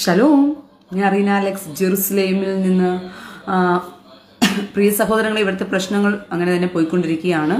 Shalom ഞാൻ Reena Alex ജെറുസലേമിൽ നിന്ന് ആ, പ്രിയ സഹോദരങ്ങളെ ഇവിടുത്തെ പ്രശ്നങ്ങൾ അങ്ങനെ തന്നെ പോയിക്കൊണ്ടിരിക്കുകയാണ്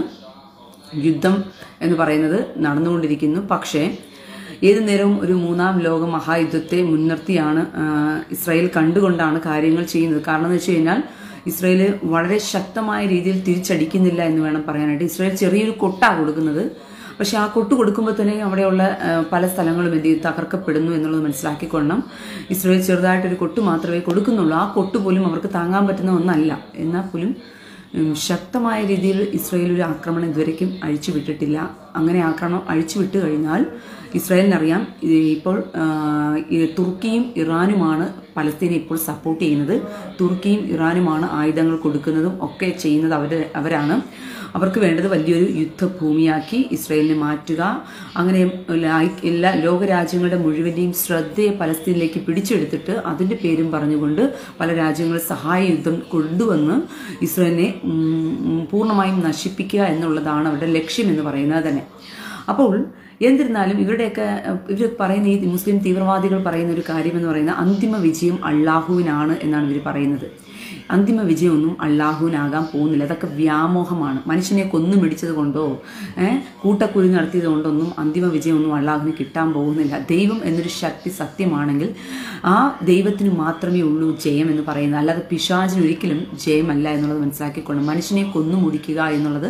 യുദ്ധം എന്ന് പറയുന്നത് നടന്നുകൊണ്ടിരിക്കുന്നു പക്ഷേ ഏതു നേരവും ഒരു മൂന്നാം ലോക മഹായുദ്ധത്തെ മുൻനിർത്തിയാണ് ആ, ഇസ്രായേൽ കണ്ടുകൊണ്ടാണ് കാര്യങ്ങൾ ചെയ്യുന്നത് കാരണം എന്ന് വെച്ച് കഴിഞ്ഞാൽ ഇസ്രായേൽ വളരെ ശക്തമായ രീതിയിൽ തിരിച്ചടിക്കുന്നില്ല എന്ന് വേണം പറയാനായിട്ട് ഇസ്രായേൽ ചെറിയൊരു കൊട്ടാണ് കൊടുക്കുന്നത് പക്ഷെ ആ കൊട്ട് കൊടുക്കുമ്പോൾ തന്നെ അവിടെയുള്ള ആ, പല സ്ഥലങ്ങളും എന്ത് ചെയ്യും തകർക്കപ്പെടുന്നു എന്നുള്ളത് മനസ്സിലാക്കിക്കൊള്ളണം ഇസ്രായേൽ ചെറുതായിട്ടൊരു കൊട്ട് മാത്രമേ കൊടുക്കുന്നുള്ളൂ ആ കൊട്ട് പോലും അവർക്ക് താങ്ങാൻ പറ്റുന്ന ഒന്നല്ല എന്നാൽ പോലും ഉം, ശക്തമായ രീതിയിൽ ഇസ്രായേൽ ഒരു ആക്രമണം ഇതുവരയ്ക്കും അഴിച്ചു വിട്ടിട്ടില്ല അങ്ങനെ ആക്രമണം അഴിച്ചു വിട്ട് കഴിഞ്ഞാൽ ഇസ്രായേലിനറിയാം ഇത് ഇപ്പോൾ ആ, ഈ തുർക്കിയും ഇറാനുമാണ് പലസ്തീനെ ഇപ്പോൾ സപ്പോർട്ട് ചെയ്യുന്നത് തുർക്കിയും ഇറാനുമാണ് ആയുധങ്ങൾ കൊടുക്കുന്നതും ഒക്കെ ചെയ്യുന്നത് അവർ അവരാണ് അവർക്ക് വേണ്ടത് വലിയൊരു യുദ്ധഭൂമിയാക്കി ഇസ്രായേലിനെ മാറ്റുക അങ്ങനെ എല്ലാ- എല്ലാ ലോകരാജ്യങ്ങളുടെ മുഴുവൻ്റെയും ശ്രദ്ധയെ പലസ്തീനിലേക്ക് പിടിച്ചെടുത്തിട്ട് അതിൻ്റെ പേരും പറഞ്ഞുകൊണ്ട് പല രാജ്യങ്ങൾ സഹായ യുദ്ധം കൊണ്ടുവന്ന് ഇസ്രായേലിനെ ഉം, പൂർണ്ണമായും നശിപ്പിക്കുക എന്നുള്ളതാണ് അവരുടെ ലക്ഷ്യം എന്ന് പറയുന്നത് തന്നെ അപ്പോൾ എന്നിരുന്നാലും ഇവരുടെയൊക്കെ ഇവർ പറയുന്ന ഈ മുസ്ലിം തീവ്രവാദികൾ പറയുന്ന ഒരു കാര്യം എന്ന് പറയുന്നത് അന്തിമ വിജയം അള്ളാഹുവിനാണ് എന്നാണ് ഇവർ പറയുന്നത് അന്തിമ വിജയമൊന്നും അള്ളാഹുവിനാകാൻ പോകുന്നില്ല അതൊക്കെ വ്യാമോഹമാണ് മനുഷ്യനെ കൊന്നു മിടിച്ചത് കൊണ്ടോ ഏഹ് കൂട്ടക്കുരു നടത്തിയത് കൊണ്ടൊന്നും അന്തിമ വിജയമൊന്നും അള്ളാഹുവിന് കിട്ടാൻ പോകുന്നില്ല ദൈവം എന്നൊരു ശക്തി സത്യമാണെങ്കിൽ ആ ദൈവത്തിന് മാത്രമേ ഉള്ളൂ ജയം എന്ന് പറയുന്നത് അല്ലാതെ പിശാചിന് ഒരിക്കലും ജയമല്ല എന്നുള്ളത് മനസ്സിലാക്കിക്കൊണ്ട് മനുഷ്യനെ കൊന്നു മുടിക്കുക എന്നുള്ളത്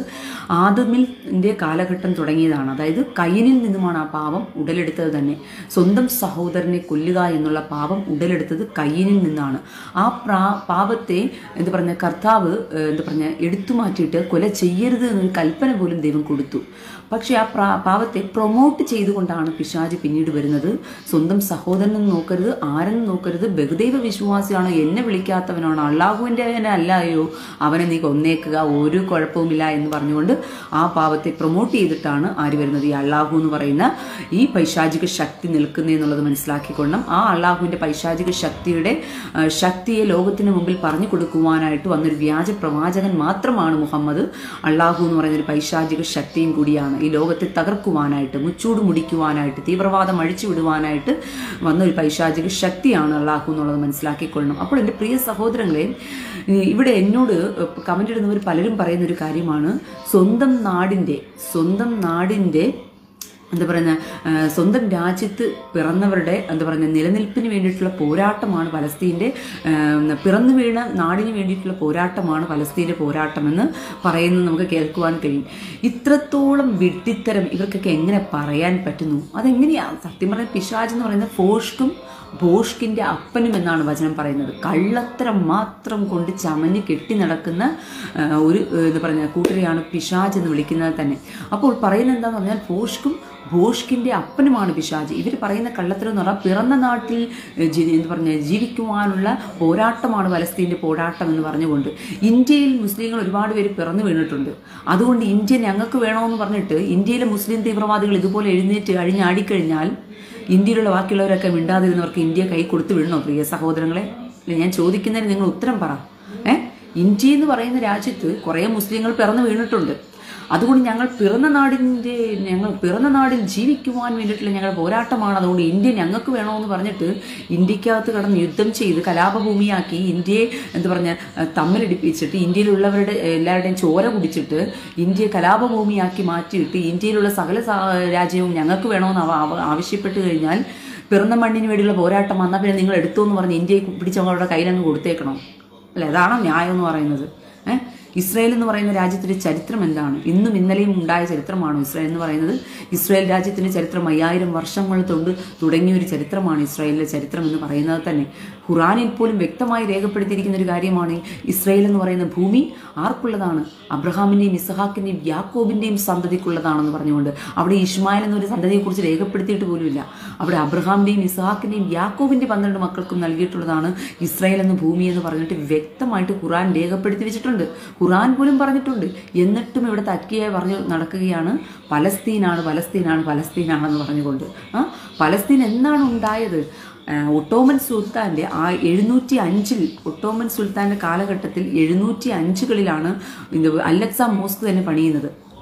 ആദമിൻ്റെ കാലഘട്ടം തുടങ്ങിയതാണ് അതായത് കയ്യനിൽ നിന്നുമാണ് ആ പാപം ഉടലെടുത്തത് തന്നെ സ്വന്തം സഹോദരനെ കൊല്ലുക എന്നുള്ള പാപം ഉടലെടുത്തത് കയ്യനിൽ നിന്നാണ് ആ പ്രാ പാപത്തെ എന്ത് പറഞ്ഞ കർത്താവ് ഏഹ്, എന്ത് പറഞ്ഞ എടുത്തു മാറ്റിയിട്ട് കൊല ചെയ്യരുത് എന്നൊരു കൽപ്പന പോലും ദൈവം കൊടുത്തു പക്ഷേ ആ പ്രാ പാപത്തെ പ്രൊമോട്ട് ചെയ്തുകൊണ്ടാണ് പിശാജ് പിന്നീട് വരുന്നത് സ്വന്തം സഹോദരനും നോക്കരുത് ആരെന്നും നോക്കരുത് ബഹുദൈവ വിശ്വാസിയാണോ എന്നെ വിളിക്കാത്തവനാണോ അള്ളാഹുവിൻ്റെ അല്ലായോ അവനെ നീ കൊന്നേക്കുക ഒരു കുഴപ്പവുമില്ല എന്ന് പറഞ്ഞുകൊണ്ട് ആ പാപത്തെ പ്രൊമോട്ട് ചെയ്തിട്ടാണ് ആര് വരുന്നത് ഈ അള്ളാഹു എന്ന് പറയുന്ന ഈ പൈശാചിക ശക്തി നിൽക്കുന്നത് എന്നുള്ളത് മനസ്സിലാക്കിക്കൊണ്ടും ആ അള്ളാഹുവിൻ്റെ പൈശാചിക ശക്തിയുടെ ആ, ശക്തിയെ ലോകത്തിന് മുമ്പിൽ പറഞ്ഞു കൊടുക്കുവാനായിട്ട് വന്നൊരു വ്യാജ പ്രവാചകൻ മാത്രമാണ് മുഹമ്മദ് അള്ളാഹു എന്ന് പറയുന്ന ഒരു പൈശാചിക ശക്തിയും കൂടിയാണ് ഈ ലോകത്തെ തകർക്കുവാനായിട്ട് മുച്ചൂട് മുടിക്കുവാനായിട്ട് തീവ്രവാദം അഴിച്ചു വിടുവാനായിട്ട് വന്ന ഒരു പൈശാചിക ശക്തിയാണ് അള്ളാഹു എന്നുള്ളത് മനസ്സിലാക്കിക്കൊള്ളണം അപ്പോൾ എൻ്റെ പ്രിയ സഹോദരങ്ങളെ ഈ ഇവിടെ എന്നോട് കമൻ്റ് ഇടുന്നവർ പലരും പറയുന്ന ഒരു കാര്യമാണ് സ്വന്തം നാടിൻ്റെ സ്വന്തം നാടിൻ്റെ എന്താ പറയുന്ന ആ, സ്വന്തം രാജ്യത്ത് പിറന്നവരുടെ എന്താ പറയുക നിലനിൽപ്പിന് വേണ്ടിയിട്ടുള്ള പോരാട്ടമാണ് പലസ്തീൻ്റെ ആ, പിറന്നു വീണ നാടിന് വേണ്ടിയിട്ടുള്ള പോരാട്ടമാണ് പലസ്തീൻ്റെ പോരാട്ടമെന്ന് പറയുന്നത് നമുക്ക് കേൾക്കുവാൻ കഴിയും ഇത്രത്തോളം വിഡ്ഢിത്തരം ഇവർക്കൊക്കെ എങ്ങനെ പറയാൻ പറ്റുന്നു അതെങ്ങനെയാണ് സത്യം പറഞ്ഞ പിശാജ് എന്ന് പറയുന്നത് ഫോഷ്ക്കും ഭോഷ്കിൻ്റെ അപ്പനും എന്നാണ് വചനം പറയുന്നത് കള്ളത്തരം മാത്രം കൊണ്ട് ചമഞ്ഞ് കെട്ടി നടക്കുന്ന ആ, ഒരു ആ, എന്താ പറയുക കൂട്ടരെയാണ് പിശാജ് എന്ന് വിളിക്കുന്നത് തന്നെ അപ്പോൾ പറയുന്നത് എന്താണെന്ന് പറഞ്ഞാൽ ഭോഷ്കും ഭോഷ്കിൻ്റെ അപ്പനുമാണ് പിശാജ് ഇവർ പറയുന്ന കള്ളത്തരം എന്ന് പറഞ്ഞാൽ പിറന്ന നാട്ടിൽ ഏ, ജി- എന്താ പറഞ്ഞ ജീവിക്കുവാനുള്ള പോരാട്ടമാണ് പലസ്തീൻ്റെ പോരാട്ടം എന്ന് പറഞ്ഞുകൊണ്ട് ഇന്ത്യയിൽ മുസ്ലിങ്ങൾ ഒരുപാട് പേര് പിറന്നു വീണിട്ടുണ്ട് അതുകൊണ്ട് ഇന്ത്യ ഞങ്ങൾക്ക് വേണമെന്ന് പറഞ്ഞിട്ട് ഇന്ത്യയിലെ മുസ്ലിം തീവ്രവാദികൾ ഇതുപോലെ എഴുന്നേറ്റ് അഴിഞ്ഞാടിക്കഴിഞ്ഞാൽ ഇന്ത്യയിലുള്ള ബാക്കിയുള്ളവരൊക്കെ മിണ്ടാതിരുന്നവർക്ക് ഇന്ത്യ കൈ കൊടുത്തു വിടണോ പ്രിയ സഹോദരങ്ങളെ ഇല്ല, ഞാൻ ചോദിക്കുന്നതിന് നിങ്ങൾ ഉത്തരം പറ ഏ ഇന്ത്യ എന്ന് പറയുന്ന രാജ്യത്ത് കുറേ മുസ്ലിങ്ങൾ പിറന്നു വീണിട്ടുണ്ട് അതുകൊണ്ട് ഞങ്ങൾ പിറന്ന നാടിൻ്റെ ഞങ്ങൾ പിറന്ന നാടിൽ ജീവിക്കുവാൻ വേണ്ടിയിട്ടുള്ള ഞങ്ങളുടെ പോരാട്ടമാണ് അതുകൊണ്ട് ഇന്ത്യ ഞങ്ങൾക്ക് വേണമെന്ന് പറഞ്ഞിട്ട് ഇന്ത്യക്കകത്ത് കടന്ന് യുദ്ധം ചെയ്ത് കലാപഭൂമിയാക്കി ഇന്ത്യയെ എന്താ പറഞ്ഞ തമ്മിലടിപ്പിച്ചിട്ട് ഇന്ത്യയിലുള്ളവരുടെ എല്ലാവരുടെയും ചോര കുടിച്ചിട്ട് ഇന്ത്യയെ കലാപഭൂമിയാക്കി മാറ്റിയിട്ട് ഇന്ത്യയിലുള്ള സകല സാ- രാജ്യവും ഞങ്ങൾക്ക് വേണമെന്ന് അവ അവ- ആവശ്യപ്പെട്ട് കഴിഞ്ഞാൽ പിറന്ന മണ്ണിന് വേണ്ടിയുള്ള പോരാട്ടം വന്നാൽ പിന്നെ നിങ്ങൾ എടുത്തു എന്ന് പറഞ്ഞ് ഇന്ത്യയെ പിടിച്ച് അവരുടെ കയ്യിലങ്ങ് കൊടുത്തേക്കണം അല്ല അതാണോ ന്യായം എന്ന് പറയുന്നത് ഏഹ് ഇസ്രായേൽ എന്ന് പറയുന്ന രാജ്യത്തിന്റെ ചരിത്രം എന്താണ് ഇന്നും ഇന്നലെയും ഉണ്ടായ ചരിത്രമാണോ ഇസ്രായേൽ എന്ന് പറയുന്നത് ഇസ്രായേൽ രാജ്യത്തിന്റെ ചരിത്രം അയ്യായിരം വർഷങ്ങൾ തൊട്ട് തുടങ്ങിയ ഒരു ചരിത്രമാണ് ഇസ്രായേലിലെ ചരിത്രം എന്ന് പറയുന്നത് തന്നെ ഖുറാനിൽ പോലും വ്യക്തമായി രേഖപ്പെടുത്തിയിരിക്കുന്ന ഒരു കാര്യമാണ് ഇസ്രായേൽ എന്ന് പറയുന്ന ഭൂമി ആർക്കുള്ളതാണ് അബ്രഹാമിന്റെയും ഇസഹാക്കിന്റെയും യാക്കോബിന്റെയും സന്തതിക്കുള്ളതാണെന്ന് പറഞ്ഞുകൊണ്ട് അവിടെ ഇസ്മായിൽ എന്നൊരു സന്തതിയെക്കുറിച്ച് രേഖപ്പെടുത്തിയിട്ട് പോലുമില്ല അവിടെ അബ്രഹാമിന്റെയും ഇസഹാക്കിന്റെയും യാക്കോബിന്റെ പന്ത്രണ്ട് മക്കൾക്കും നൽകിയിട്ടുള്ളതാണ് ഇസ്രായേൽ എന്ന ഭൂമി എന്ന് പറഞ്ഞിട്ട് വ്യക്തമായിട്ട് ഖുറാൻ രേഖപ്പെടുത്തി വെച്ചിട്ടുണ്ട് ഖുറാൻ പോലും പറഞ്ഞിട്ടുണ്ട് എന്നിട്ടും ഇവിടെ തക്കിയായി പറഞ്ഞു നടക്കുകയാണ് പലസ്തീനാണ് പലസ്തീനാണ് പലസ്തീനാണെന്ന് പറഞ്ഞുകൊണ്ട് ആ പലസ്തീൻ എന്നാണ് ഉണ്ടായത് ആ, ഒട്ടോമൻ സുൽത്താൻ്റെ ആ എഴുന്നൂറ്റി അഞ്ചിൽ ഒട്ടോമൻ സുൽത്താൻ്റെ കാലഘട്ടത്തിൽ എഴുന്നൂറ്റി അഞ്ചുകളിലാണ് ഇത് അലക്സ മോസ്ക് തന്നെ പണിയുന്നത്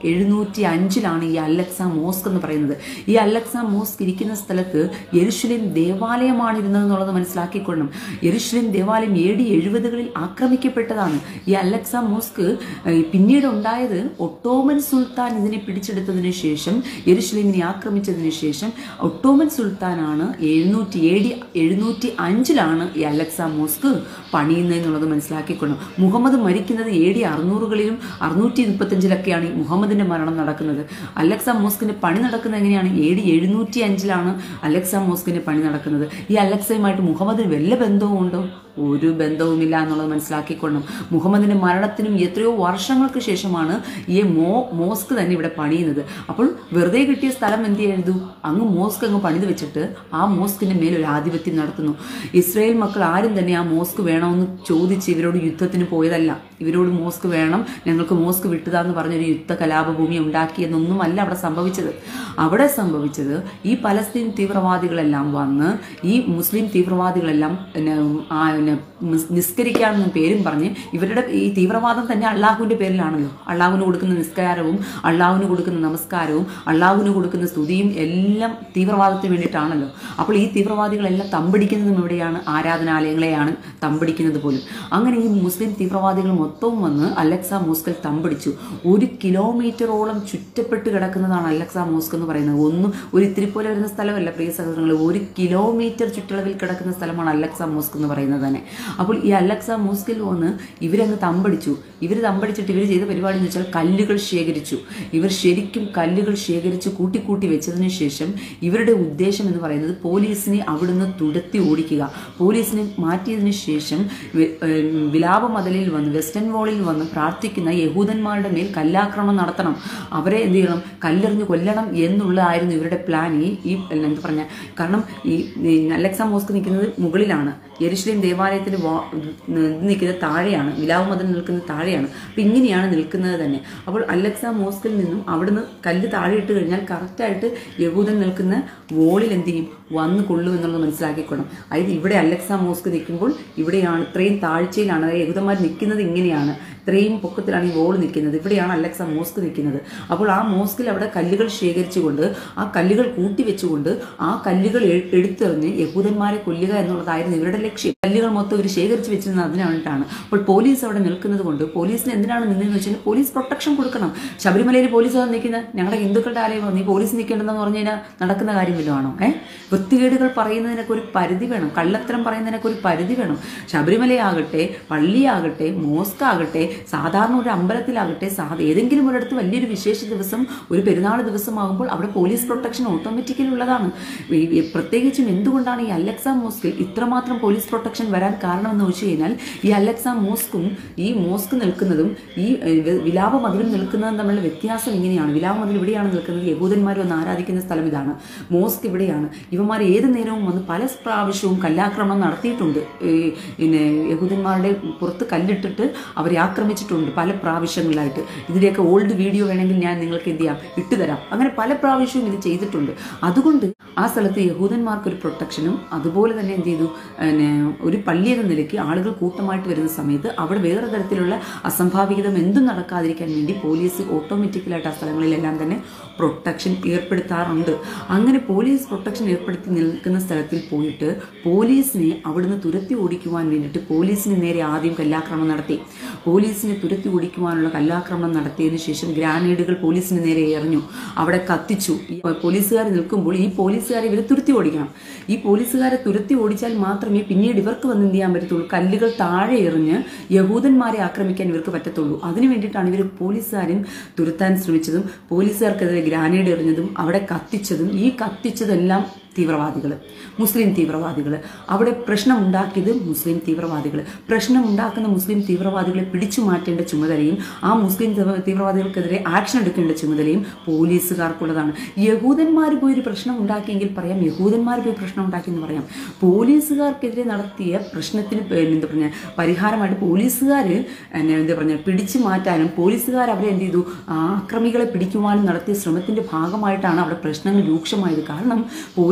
എഴുന്നൂറ്റി അഞ്ചിലാണ് ഈ അലക്സ മോസ്ക് എന്ന് പറയുന്നത് ഈ അലക്സ മോസ്ക് ഇരിക്കുന്ന സ്ഥലത്ത് യെരുഷലേം ദേവാലയമാണ് ഇരുന്നത് എന്നുള്ളത് മനസ്സിലാക്കിക്കൊള്ളണം യെരുഷലേം ദേവാലയം എ ഡി എഴുപതുകളിൽ ആക്രമിക്കപ്പെട്ടതാണ് ഈ അലക്സ മോസ്ക് ഏഹ്, പിന്നീട് ഉണ്ടായത് ഒട്ടോമൻ സുൽത്താൻ ഇതിനെ പിടിച്ചെടുത്തതിന് ശേഷം യെരുഷലേമിനെ ആക്രമിച്ചതിന് ശേഷം ഒട്ടോമൻ സുൽത്താനാണ് എഴുന്നൂറ്റി എ ഡി എഴുന്നൂറ്റി അഞ്ചിലാണ് ഈ അലക്സ മോസ്ക് പണിയുന്നത് എന്നുള്ളത് മനസ്സിലാക്കിക്കൊള്ളണം മുഹമ്മദ് മരിക്കുന്നത് എ ഡി അറുന്നൂറുകളിലും അറുന്നൂറ്റി മുപ്പത്തഞ്ചിലൊക്കെയാണ് ഈ മുഹമ്മദിന്റെ മരണം നടക്കുന്നത് അലക്സ മോസ്കിന്റെ പണി നടക്കുന്നത് എങ്ങനെയാണ് എ ഡി എഴുന്നൂറ്റി അഞ്ചിലാണ് അലക്സ മോസ്കിന്റെ പണി നടക്കുന്നത് ഈ അലക്സയുമായിട്ട് മുഹമ്മദിന് വല്ല ബന്ധവും ഉണ്ടോ ഒരു ബന്ധവുമില്ല എന്നുള്ളത് മനസ്സിലാക്കിക്കൊള്ളണം മുഹമ്മദിന്റെ മരണത്തിനും എത്രയോ വർഷങ്ങൾക്ക് ശേഷമാണ് ഈ മോ മോസ്ക് തന്നെ ഇവിടെ പണിയുന്നത് അപ്പോൾ വെറുതെ കിട്ടിയ സ്ഥലം എന്ത് ചെയ്തു അങ്ങ് മോസ്ക് അങ്ങ് പണിത് വെച്ചിട്ട് ആ മോസ്കിന്റെ മേൽ ഒരു ആധിപത്യം നടത്തുന്നു ഇസ്രായേൽ മക്കൾ ആരും തന്നെ ആ മോസ്ക് വേണമെന്ന് ചോദിച്ച് ഇവരോട് യുദ്ധത്തിന് പോയതല്ല ഇവരോട് മോസ്ക് വേണം ഞങ്ങൾക്ക് മോസ്ക് വിട്ടുതാന്ന് പറഞ്ഞൊരു യുദ്ധ കലാപഭൂമി ഉണ്ടാക്കിയെന്നൊന്നുമല്ല അവിടെ സംഭവിച്ചത് അവിടെ സംഭവിച്ചത് ഈ പലസ്തീൻ തീവ്രവാദികളെല്ലാം വന്ന് ഈ മുസ്ലിം തീവ്രവാദികളെല്ലാം പിന്നെ ആ പിന്നെ നിസ്- നിസ്കരിക്കാമെന്നും പേരും പറഞ്ഞ് ഇവരുടെ ഈ തീവ്രവാദം തന്നെ അള്ളാഹുവിന്റെ പേരിലാണല്ലോ അള്ളാഹുവിന് കൊടുക്കുന്ന നിസ്കാരവും അള്ളാഹുവിന് കൊടുക്കുന്ന നമസ്കാരവും അള്ളാഹുവിന് കൊടുക്കുന്ന സ്തുതിയും എല്ലാം തീവ്രവാദത്തിന് വേണ്ടിയിട്ടാണല്ലോ അപ്പോൾ ഈ തീവ്രവാദികളെല്ലാം തമ്പടിക്കുന്നതും എവിടെയാണ് ആരാധനാലയങ്ങളെയാണ് തമ്പടിക്കുന്നത് പോലും അങ്ങനെ ഈ മുസ്ലിം തീവ്രവാദികൾ മൊത്തവും വന്ന് അലക്സ മോസ്കിൽ തമ്പടിച്ചു ഒരു കിലോമീറ്ററോളം ചുറ്റപ്പെട്ട് കിടക്കുന്നതാണ് അലക്സ മോസ്ക് എന്ന് പറയുന്നത് ഒന്നും ഒരു ഇത്തിരി പോലെ വരുന്ന സ്ഥലമല്ല പ്രിയ സഹോദരങ്ങൾ ഒരു കിലോമീറ്റർ ചുറ്റളവിൽ കിടക്കുന്ന സ്ഥലമാണ് അലക്സ മോസ്ക് എന്ന് പറയുന്നത് തന്നെ അപ്പോൾ ഈ അലക്സ മോസ്കിൽ വന്ന് ഇവരങ്ങ് തമ്പടിച്ചു ഇവർ തമ്പടിച്ചിട്ട് ഇവർ ചെയ്ത പരിപാടി എന്ന് വെച്ചാൽ കല്ലുകൾ ശേഖരിച്ചു ഇവർ ശരിക്കും കല്ലുകൾ ശേഖരിച്ച് കൂട്ടിക്കൂട്ടി വെച്ചതിന് ശേഷം ഇവരുടെ ഉദ്ദേശം എന്ന് പറയുന്നത് പോലീസിനെ അവിടുന്ന് തുരത്തി ഓടിക്കുക പോലീസിനെ മാറ്റിയതിന് ശേഷം വി- ഏഹ് വിലാപ മതിലിൽ വന്ന് വെസ്റ്റേൺ വാളിൽ വന്ന് പ്രാർത്ഥിക്കുന്ന യഹൂദന്മാരുടെ മേൽ കല്ലാക്രമണം നടത്തണം അവരെ എന്ത് ചെയ്യണം കല്ലെറിഞ്ഞ് കൊല്ലണം എന്നുള്ളതായിരുന്നു ഇവരുടെ പ്ലാൻ ഈ ഈ എന്താ പറഞ്ഞ കാരണം ഈ ഈ അലക്സ മോസ്ക് നിൽക്കുന്നത് മുകളിലാണ് യെരുഷലേം ദേവാലയത്തിന്റെ വാ- ഇത് നിൽക്കുന്നത് താഴെയാണ് വിലാവ് മതിൽ നിൽക്കുന്നത് താഴെയാണ് അപ്പൊ ഇങ്ങനെയാണ് നിൽക്കുന്നത് തന്നെ അപ്പോൾ അലക്സ മോസ്കിൽ നിന്നും അവിടുന്ന് കല്ല് താഴെ ഇട്ട് കഴിഞ്ഞാൽ കറക്റ്റായിട്ട് യഹൂദൻ നിൽക്കുന്ന വോളിൽ എന്ത് ചെയ്യും വന്ന് കൊള്ളും എന്നുള്ളത് മനസ്സിലാക്കിക്കൊള്ളണം അതായത് ഇവിടെ അലക്സ മോസ്ക് നിൽക്കുമ്പോൾ ഇവിടെയാണ് ഇത്രയും താഴ്ചയിലാണ് അതായത് യഹൂദന്മാർ നിൽക്കുന്നത് ഇങ്ങനെയാണ് ഇത്രയും പൊക്കത്തിലാണ് ഈ വോൾ നിൽക്കുന്നത് ഇവിടെയാണ് അലക്സ മോസ്ക് നിൽക്കുന്നത് അപ്പോൾ ആ മോസ്കിൽ അവിടെ കല്ലുകൾ ശേഖരിച്ചുകൊണ്ട് ആ കല്ലുകൾ കൂട്ടി വെച്ചുകൊണ്ട് ആ കല്ലുകൾ എ- എടുത്തെറിഞ്ഞ് യഹൂദന്മാരെ കൊല്ലുക എന്നുള്ളതായിരുന്നു ഇവരുടെ ലക്ഷ്യം കല്ലുകൾ മൊത്തം ഇവർ ശേഖരിച്ച് വെച്ചിരുന്നത് അതിന് വേണ്ടിയിട്ടാണ് അപ്പോൾ പോലീസ് അവിടെ നിൽക്കുന്നത് കൊണ്ട് പോലീസിന് എന്തിനാണ് നിന്നതെന്ന് വെച്ചാൽ പോലീസ് പ്രൊട്ടക്ഷൻ കൊടുക്കണം ശബരിമലയിൽ പോലീസ് വന്ന് നിൽക്കുന്നത് ഞങ്ങളുടെ ഹിന്ദുക്കളുടെ ആലയം നീ പോലീസ് നിൽക്കേണ്ടതെന്ന് പറഞ്ഞു കഴിഞ്ഞാൽ നടക്കുന്ന കാര്യം വല്ലതും ആണോ ഏഹ് വൃത്തികേടുകൾ പറയുന്നതിനൊക്കെ ഒരു പരിധി വേണം കള്ളത്തരം പറയുന്നതിനൊക്കെ ഒരു പരിധി വേണം ശബരിമലയാകട്ടെ പള്ളിയാകട്ടെ മോസ്ക് ആകട്ടെ സാധാരണ ഒരു അമ്പലത്തിലാകട്ടെ സാധ ഏതെങ്കിലും ഒരിടത്ത് വലിയൊരു വിശേഷ ദിവസം ഒരു പെരുന്നാൾ ദിവസമാകുമ്പോൾ അവിടെ പോലീസ് പ്രൊട്ടക്ഷൻ ഓട്ടോമാറ്റിക്കലി ഉള്ളതാണ് ഈ- ഈ പ്രത്യേകിച്ചും എന്തുകൊണ്ടാണ് ഈ അലക്സ മോസ്കിൽ ഇത്രമാത്രം പോലീസ് പ്രൊട്ടക്ഷൻ വരാൻ കാരണമെന്ന് വെച്ച് കഴിഞ്ഞാൽ ഈ അലക്സ മോസ്കും ഈ മോസ്ക് നിൽക്കുന്നതും ഈ ഏഹ്, വി- വിലാപ മതിലും നിൽക്കുന്നതും തമ്മിലുള്ള വ്യത്യാസം ഇങ്ങനെയാണ് വിലാപ മതിൽ ഇവിടെയാണ് നിൽക്കുന്നത് യഹൂദന്മാർ വന്ന് ആരാധിക്കുന്ന സ്ഥലം ഇതാണ് മോസ്ക് ഇവിടെയാണ് ഇവന്മാർ ഏത് നേരവും വന്ന് പല പ്രാവശ്യവും കല്ലാക്രമണം നടത്തിയിട്ടുണ്ട് ഈ പിന്നെ യഹൂദന്മാരുടെ പുറത്ത് കല്ലിട്ടിട്ട് അവരെ ആക്രമിച്ചിട്ടുണ്ട് പല പ്രാവശ്യങ്ങളിലായിട്ട് ഇതിൻ്റെയൊക്കെ ഓൾഡ് വീഡിയോ വേണമെങ്കിൽ ഞാൻ നിങ്ങൾക്ക് എന്ത് ചെയ്യാം ഇട്ടുതരാം അങ്ങനെ പല പ്രാവശ്യവും ഇത് ചെയ്തിട്ടുണ്ട് അതുകൊണ്ട് ആ സ്ഥലത്ത് യഹൂദന്മാർക്ക് ഒരു പ്രൊട്ടക്ഷനും അതുപോലെ തന്നെ എന്ത് ചെയ്തു പിന്നെ ഒരു പള്ളി എന്ന നിലയ്ക്ക് ആളുകൾ കൂട്ടമായിട്ട് വരുന്ന സമയത്ത് അവിടെ വേറെ തരത്തിലുള്ള അസംഭാവികതം എന്തും നടക്കാതിരിക്കാൻ വേണ്ടി പോലീസ് ഓട്ടോമാറ്റിക്കലായിട്ട് ആ സ്ഥലങ്ങളിലെല്ലാം തന്നെ പ്രൊട്ടക്ഷൻ ഏർപ്പെടുത്താറുണ്ട് അങ്ങനെ പോലീസ് പ്രൊട്ടക്ഷൻ ഏർപ്പെടുത്തി നിൽക്കുന്ന സ്ഥലത്തിൽ പോയിട്ട് പോലീസിനെ അവിടുന്ന് തുരത്തി ഓടിക്കുവാൻ വേണ്ടിയിട്ട് പോലീസിന് നേരെ ആദ്യം കല്ലാക്രമണം നടത്തി പോലീസിനെ തുരത്തി ഓടിക്കുവാനുള്ള കല്ലാക്രമണം നടത്തിയതിനു ശേഷം ഗ്രാനേഡുകൾ പോലീസിന് നേരെ എറിഞ്ഞു അവിടെ കത്തിച്ചു ഈ പോലീസുകാർ നിൽക്കുമ്പോൾ ഈ പോലീസുകാരെ ഇവരെ തുരത്തി ഓടിക്കണം ഈ പോലീസുകാരെ തുരത്തി ഓടിച്ചാൽ മാത്രമേ പിന്നീട് ഇവർക്ക് വന്ന് എന്ത് ചെയ്യാൻ പറ്റത്തുള്ളൂ കല്ലുകൾ താഴെ എറിഞ്ഞ് യഹൂദന്മാരെ ആക്രമിക്കാൻ ഇവർക്ക് പറ്റത്തുള്ളൂ അതിനു വേണ്ടിയിട്ടാണ് ഇവർ പോലീസുകാരും തുരത്താൻ ശ്രമിച്ചതും പോലീസുകാർക്കെതിരെ ഗ്രാനേഡ് എറിഞ്ഞതും അവിടെ കത്തിച്ചതും ഈ കത്തിച്ചതെല്ലാം തീവ്രവാദികൾ മുസ്ലിം തീവ്രവാദികൾ അവിടെ പ്രശ്നം ഉണ്ടാക്കിയത് മുസ്ലിം തീവ്രവാദികൾ പ്രശ്നം ഉണ്ടാക്കുന്ന മുസ്ലിം തീവ്രവാദികളെ പിടിച്ചു മാറ്റേണ്ട ചുമതലയും ആ മുസ്ലിം തീവ്ര- തീവ്രവാദികൾക്കെതിരെ ആക്ഷൻ എടുക്കേണ്ട ചുമതലയും പോലീസുകാർക്കുള്ളതാണ് യഹൂദന്മാർ പോയി ഒരു പ്രശ്നം ഉണ്ടാക്കിയെങ്കിൽ പറയാം യഹൂദന്മാർ പോയി പ്രശ്നം ഉണ്ടാക്കി എന്ന് പറയാം പോലീസുകാർക്കെതിരെ നടത്തിയ പ്രശ്നത്തിന് പേ- എന്താ പറഞ്ഞ പരിഹാരമായിട്ട് പോലീസുകാർ എന്താ പറഞ്ഞ പിടിച്ചു മാറ്റാനും പോലീസുകാർ അവരെ എന്ത് ചെയ്തു ആ ആക്രമികളെ പിടിക്കുവാനും നടത്തിയ ശ്രമത്തിന്റെ ഭാഗമായിട്ടാണ് അവിടെ പ്രശ്നങ്ങൾ രൂക്ഷമായത് കാരണം പോലീസ്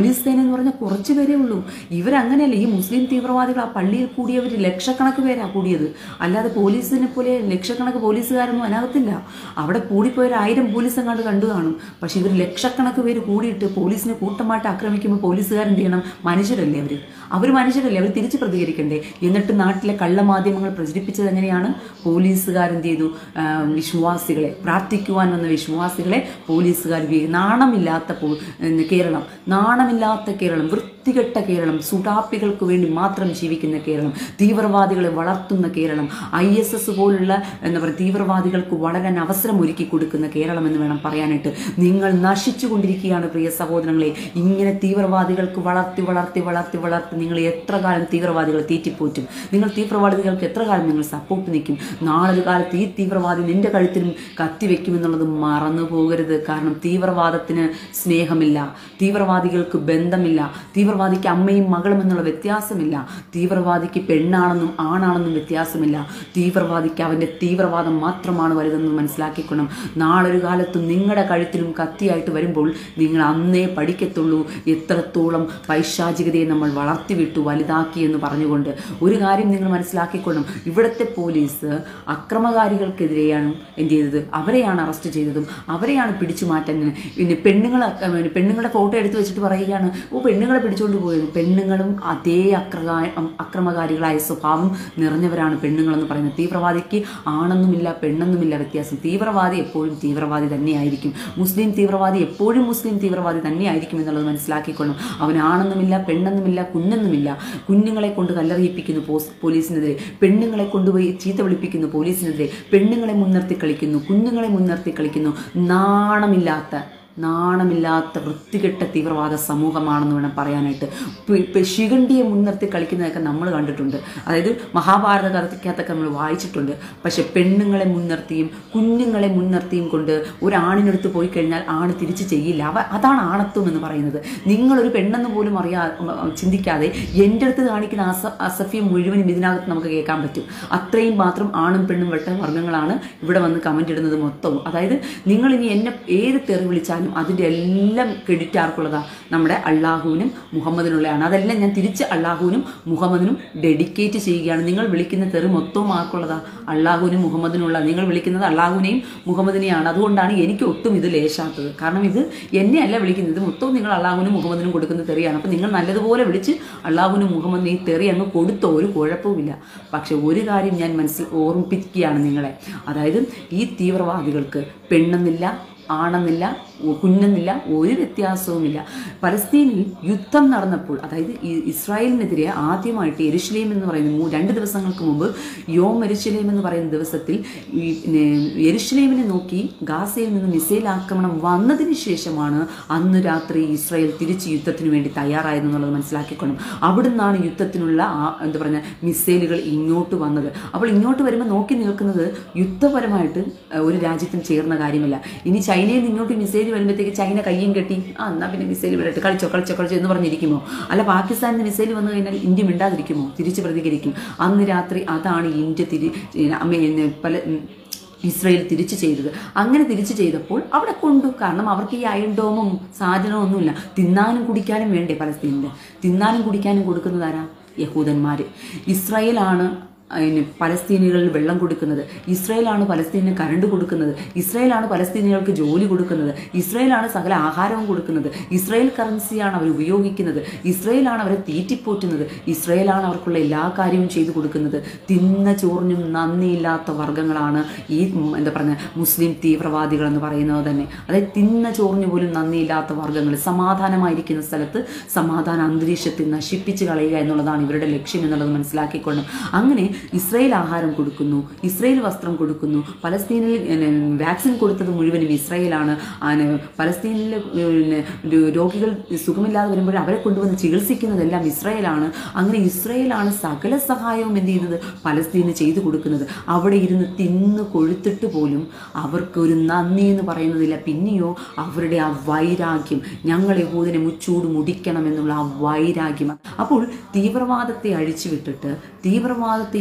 പോലീസ് സേന എന്ന് പറഞ്ഞാൽ കുറച്ച് പേരേ ഉള്ളൂ ഇവരങ്ങനെയല്ല ഈ മുസ്ലിം തീവ്രവാദികൾ ആ പള്ളിയിൽ കൂടിയവർ ലക്ഷക്കണക്ക് പേരാ കൂടിയത് അല്ലാതെ പോലീസിനെ പോലെ ലക്ഷക്കണക്ക് പോലീസുകാരൊന്നും അതിനകത്തില്ല അവിടെ കൂടിപ്പോയ ഒരു ആയിരം പോലീസ് അങ്ങാണ്ട് കണ്ടു കാണും പക്ഷെ ഇവർ ലക്ഷക്കണക്ക് പേര് കൂടിയിട്ട് പോലീസിനെ കൂട്ടമായിട്ട് ആക്രമിക്കുമ്പോൾ പോലീസുകാരെന്ത് ചെയ്യണം മനുഷ്യരല്ലേ അവർ അവർ മനുഷ്യരല്ലേ അവർ തിരിച്ച് പ്രതികരിക്കണ്ടേ എന്നിട്ട് നാട്ടിലെ കള്ളമാധ്യമങ്ങൾ പ്രചരിപ്പിച്ചത് എങ്ങനെയാണ് പോലീസുകാരെന്ത് ചെയ്തു ആ, വിശ്വാസികളെ പ്രാർത്ഥിക്കുവാൻ വന്ന വിശ്വാസികളെ പോലീസുകാർ വീ- നാണമില്ലാത്ത പോ- എന്ന് കേരളം നാണമില്ലാത്ത കേരളം വൃത്തികെട്ട കേരളം സുഡാപ്പികൾക്ക് വേണ്ടി മാത്രം ജീവിക്കുന്ന കേരളം തീവ്രവാദികളെ വളർത്തുന്ന കേരളം ഐ എസ് എസ് പോലുള്ള എന്താ പറയുക തീവ്രവാദികൾക്ക് വളരാൻ അവസരം ഒരുക്കി കൊടുക്കുന്ന കേരളം എന്ന് വേണം പറയാനായിട്ട് നിങ്ങൾ നശിച്ചുകൊണ്ടിരിക്കുകയാണ് പ്രിയ സഹോദരങ്ങളെ ഇങ്ങനെ തീവ്രവാദികൾക്ക് വളർത്തി വളർത്തി വളർത്തി വളർത്തി നിങ്ങൾ എത്ര കാലം തീവ്രവാദികളെ തീറ്റിപ്പോറ്റും നിങ്ങൾ തീവ്രവാദികൾക്ക് എത്ര കാലം നിങ്ങൾ സപ്പോർട്ട് നിൽക്കും നാളെ ഒരു കാലത്ത് ഈ തീവ്രവാദി നിന്റെ കഴുത്തിലും കത്തിവെക്കുമെന്നുള്ളത് മറന്നു പോകരുത് കാരണം തീവ്രവാദത്തിന് സ്നേഹമില്ല തീവ്രവാദികൾക്ക് ബന്ധമില്ല തീവ്രവാദിക്ക് അമ്മയും മകളും എന്നുള്ള വ്യത്യാസമില്ല തീവ്രവാദിക്ക് പെണ്ണാണെന്നും ആണാണെന്നും വ്യത്യാസമില്ല തീവ്രവാദിക്ക് അവൻ്റെ തീവ്രവാദം മാത്രമാണ് വലുതെന്ന് മനസ്സിലാക്കിക്കൊള്ളും നാളൊരു കാലത്ത് നിങ്ങളുടെ കഴുത്തിലും കത്തിയായിട്ട് വരുമ്പോൾ നിങ്ങൾ അന്നേ പഠിക്കത്തുള്ളൂ എത്രത്തോളം പൈശാചികതയെ നമ്മൾ വളർത്തിവിട്ടു വലുതാക്കി എന്ന് പറഞ്ഞുകൊണ്ട് ഒരു കാര്യം നിങ്ങൾ മനസ്സിലാക്കിക്കൊള്ളും ഇവിടുത്തെ പോലീസ് അക്രമകാരികൾക്കെതിരെയാണ് എന്ത് ചെയ്തത് അവരെയാണ് അറസ്റ്റ് ചെയ്തതും അവരെയാണ് പിടിച്ചു മാറ്റാൻ പിന്നെ പെണ്ണുങ്ങൾ പെണ്ണുങ്ങളുടെ ഫോട്ടോ എടുത്ത് വെച്ചിട്ട് പറയുകയാണ് ഓ പെണ്ണുങ്ങളെ പിടിച്ചുകൊണ്ട് പോയത് പെണ്ണുങ്ങളും അതേ അക്രകാ അക്രമകാരികളായ സ്വഭാവം നിറഞ്ഞവരാണ് പെണ്ണുങ്ങളെന്ന് പറയുന്നത് തീവ്രവാദിക്ക് ആണെന്നുമില്ല പെണ്ണെന്നുമില്ല വ്യത്യാസം തീവ്രവാദി എപ്പോഴും തീവ്രവാദി തന്നെയായിരിക്കും മുസ്ലിം തീവ്രവാദി എപ്പോഴും മുസ്ലിം തീവ്രവാദി തന്നെയായിരിക്കും എന്നുള്ളത് മനസ്സിലാക്കിക്കൊള്ളും അവനാണെന്നുമില്ല പെണ്ണെന്നുമില്ല കുഞ്ഞെന്നുമില്ല കുഞ്ഞുങ്ങളെ കൊണ്ട് കല്ലെറിയിപ്പിക്കുന്നു പോസ് പോലീസിനെതിരെ പെണ്ണുങ്ങളെ കൊണ്ടുപോയി ചീത്ത വിളിപ്പിക്കുന്നു പോലീസിനെതിരെ പെണ്ണുങ്ങളെ മുൻനിർത്തി കളിക്കുന്നു കുഞ്ഞുങ്ങളെ മുൻനിർത്തി കളിക്കുന്നു നാണമില്ലാത്ത നാണമില്ലാത്ത വൃത്തികെട്ട തീവ്രവാദ സമൂഹമാണെന്ന് വേണം പറയാനായിട്ട് പി- ഇപ്പൊ ശിഖണ്ഡിയെ മുൻനിർത്തി കളിക്കുന്നതൊക്കെ നമ്മൾ കണ്ടിട്ടുണ്ട് അതായത് മഹാഭാരത കഥയ്ക്കകത്തൊക്കെ നമ്മൾ വായിച്ചിട്ടുണ്ട് പക്ഷെ പെണ്ണുങ്ങളെ മുൻനിർത്തിയും കുഞ്ഞുങ്ങളെ മുൻനിർത്തിയും കൊണ്ട് ഒരു ആണിനടുത്ത് പോയി കഴിഞ്ഞാൽ ആണ് തിരിച്ച് ചെയ്യില്ല അവ അതാണ് ആണത്വം എന്ന് പറയുന്നത് നിങ്ങളൊരു പെണ്ണെന്ന് പോലും അറിയാ ചിന്തിക്കാതെ എൻ്റെ അടുത്ത് കാണിക്കുന്ന അസ അസഫ്യം മുഴുവനും ഇതിനകത്ത് നമുക്ക് കേൾക്കാൻ പറ്റും അത്രയും മാത്രം ആണും പെണ്ണും വെട്ട വർഗ്ഗങ്ങളാണ് ഇവിടെ വന്ന് കമൻ്റ് ഇടുന്നത് മൊത്തവും അതായത് നിങ്ങൾ ഇനി എന്നെ ഏത് തെറി വിളിച്ചാലും അതിൻ്റെ എല്ലാം ക്രെഡിറ്റ് ആർക്കുള്ളതാ നമ്മുടെ അള്ളാഹുവിനും മുഹമ്മദിനുള്ളതാണ് അതെല്ലാം ഞാൻ തിരിച്ച് അള്ളാഹുവിനും മുഹമ്മദിനും ഡെഡിക്കേറ്റ് ചെയ്യുകയാണ് നിങ്ങൾ വിളിക്കുന്ന തെറി മൊത്തവും ആർക്കുള്ളതാ അള്ളാഹുവിനും മുഹമ്മദിനുള്ള നിങ്ങൾ വിളിക്കുന്നത് അള്ളാഹുവിനെയും മുഹമ്മദിനെയാണ് അതുകൊണ്ടാണ് എനിക്ക് ഒട്ടും ഇത് ലേശാത്തത് കാരണം ഇത് എന്നെ അല്ല വിളിക്കുന്നത് ഇത് മൊത്തവും നിങ്ങൾ അള്ളാഹുവിനും മുഹമ്മദിനും കൊടുക്കുന്ന തെറിയാണ് അപ്പം നിങ്ങൾ നല്ലതുപോലെ വിളിച്ച് അള്ളാഹുവിനും മുഹമ്മദിനും ഈ തെറി അങ്ങ് കൊടുത്തോ ഒരു കുഴപ്പവുമില്ല പക്ഷെ ഒരു കാര്യം ഞാൻ മനസ്സിൽ ഓർമ്മിപ്പിക്കുകയാണ് നിങ്ങളെ അതായത് ഈ തീവ്രവാദികൾക്ക് പെണ്ണെന്നില്ല ആണെന്നില്ല ഒ- കുഞ്ഞെന്നില്ല ഒരു വ്യത്യാസവുമില്ല പലസ്തീനിൽ യുദ്ധം നടന്നപ്പോൾ അതായത് ഈ ഇസ്രായേലിനെതിരെ ആദ്യമായിട്ട് എരുഷലേം എന്ന് പറയുന്ന മൂ- രണ്ട് ദിവസങ്ങൾക്ക് മുമ്പ് യോം എരുഷലേം എന്ന് പറയുന്ന ദിവസത്തിൽ ഈ പിന്നെ എരുഷലേമിനെ നോക്കി ഗാസയിൽ നിന്ന് മിസൈൽ ആക്രമണം വന്നതിന് ശേഷമാണ് അന്ന് രാത്രി ഇസ്രായേൽ തിരിച്ച് യുദ്ധത്തിന് വേണ്ടി തയ്യാറായതെന്നുള്ളത് മനസ്സിലാക്കിക്കൊള്ളും അവിടുന്നാണ് യുദ്ധത്തിനുള്ള ആ- എന്താ പറയുക മിസൈലുകൾ ഇങ്ങോട്ട് വന്നത് അപ്പോൾ ഇങ്ങോട്ട് വരുമ്പോൾ നോക്കി നിൽക്കുന്നത് യുദ്ധപരമായിട്ട് അഹ്, ഒരു രാജ്യത്തിന് ചേർന്ന കാര്യമല്ല ഇനി ചൈനയിൽ നിന്ന് ഇങ്ങോട്ട് മിസൈൽ വരുമ്പോഴത്തേക്ക് ചൈന കയ്യും കെട്ടി ആ എന്നാ പിന്നെ മിസൈൽ വിടട്ടെ കളിച്ചോ കളിച്ചോ കളിച്ചോ എന്ന് പറഞ്ഞിരിക്കുമോ അല്ല പാകിസ്ഥാനിന് മിസൈൽ വന്നു കഴിഞ്ഞാൽ ഇന്ത്യ മിണ്ടാതിരിക്കുമോ തിരിച്ച് പ്രതികരിക്കും അന്ന് രാത്രി അതാണ് ഇന്ത്യ തിരി അമ്മ- പല ഉം, ഇസ്രയേൽ തിരിച്ചു ചെയ്തത് അങ്ങനെ തിരിച്ചു ചെയ്തപ്പോൾ അവിടെ കൊണ്ടു കാരണം അവർക്ക് ഈ അയൺ ഡോമും സാധനവും ഒന്നുമില്ല തിന്നാനും കുടിക്കാനും വേണ്ടേ പലസ്തീനിൽ തിന്നാനും കുടിക്കാനും കൊടുക്കുന്നതാരാ യഹൂദന്മാർ ഇസ്രായേലാണ് അതിന് പലസ്തീനികളിൽ വെള്ളം കൊടുക്കുന്നത് ഇസ്രായേലാണ് പലസ്തീനിന് കരണ്ട് കൊടുക്കുന്നത് ഇസ്രായേലാണ് പലസ്തീനികൾക്ക് ജോലി കൊടുക്കുന്നത് ഇസ്രായേലാണ് സകല ആഹാരവും കൊടുക്കുന്നത് ഇസ്രായേൽ കറൻസിയാണ് അവർ ഉപയോഗിക്കുന്നത് ഇസ്രായേലാണ് അവരെ തീറ്റിപ്പോറ്റുന്നത് ഇസ്രായേലാണ് അവർക്കുള്ള എല്ലാ കാര്യവും ചെയ്തു കൊടുക്കുന്നത് തിന്ന ചോറിനും നന്ദിയില്ലാത്ത വർഗ്ഗങ്ങളാണ് ഈ ഉം, എന്താ പറയുക മുസ്ലിം തീവ്രവാദികൾ എന്ന് പറയുന്നത് തന്നെ അതായത് തിന്ന ചോറിന് പോലും നന്ദിയില്ലാത്ത വർഗ്ഗങ്ങൾ സമാധാനമായിരിക്കുന്ന സ്ഥലത്ത് സമാധാന അന്തരീക്ഷത്തിൽ നശിപ്പിച്ച് കളയുക എന്നുള്ളതാണ് ഇവരുടെ ലക്ഷ്യം എന്നുള്ളത് മനസ്സിലാക്കിക്കൊള്ളും അങ്ങനെ ഇസ്രയേൽ ആഹാരം കൊടുക്കുന്നു ഇസ്രയേൽ വസ്ത്രം കൊടുക്കുന്നു പലസ്തീനിൽ പിന്നെ, വാക്സിൻ കൊടുത്തത് മുഴുവനും ഇസ്രയേലാണ് ആന പലസ്തീനിലെ പിന്നെ, ഒരു രോഗികൾ സുഖമില്ലാതെ വരുമ്പോൾ അവരെ കൊണ്ടുവന്ന് ചികിത്സിക്കുന്നതെല്ലാം ഇസ്രയേലാണ് അങ്ങനെ ഇസ്രയേലാണ് സകല സഹായവും എന്ത് ചെയ്യുന്നത് പലസ്തീന് ചെയ്തു കൊടുക്കുന്നത് അവിടെ ഇരുന്ന് തിന്ന് കൊഴുത്തിട്ട് പോലും അവർക്ക് ഒരു നന്ദി എന്ന് പറയുന്നതില്ല പിന്നെയോ അവരുടെ ആ വൈരാഗ്യം ഞങ്ങൾ യഹൂദിനെ മുച്ചൂട് മുടിക്കണം എന്നുള്ള ആ വൈരാഗ്യം അപ്പോൾ തീവ്രവാദത്തെ അഴിച്ചുവിട്ടിട്ട് തീവ്രവാദത്തെ ഈ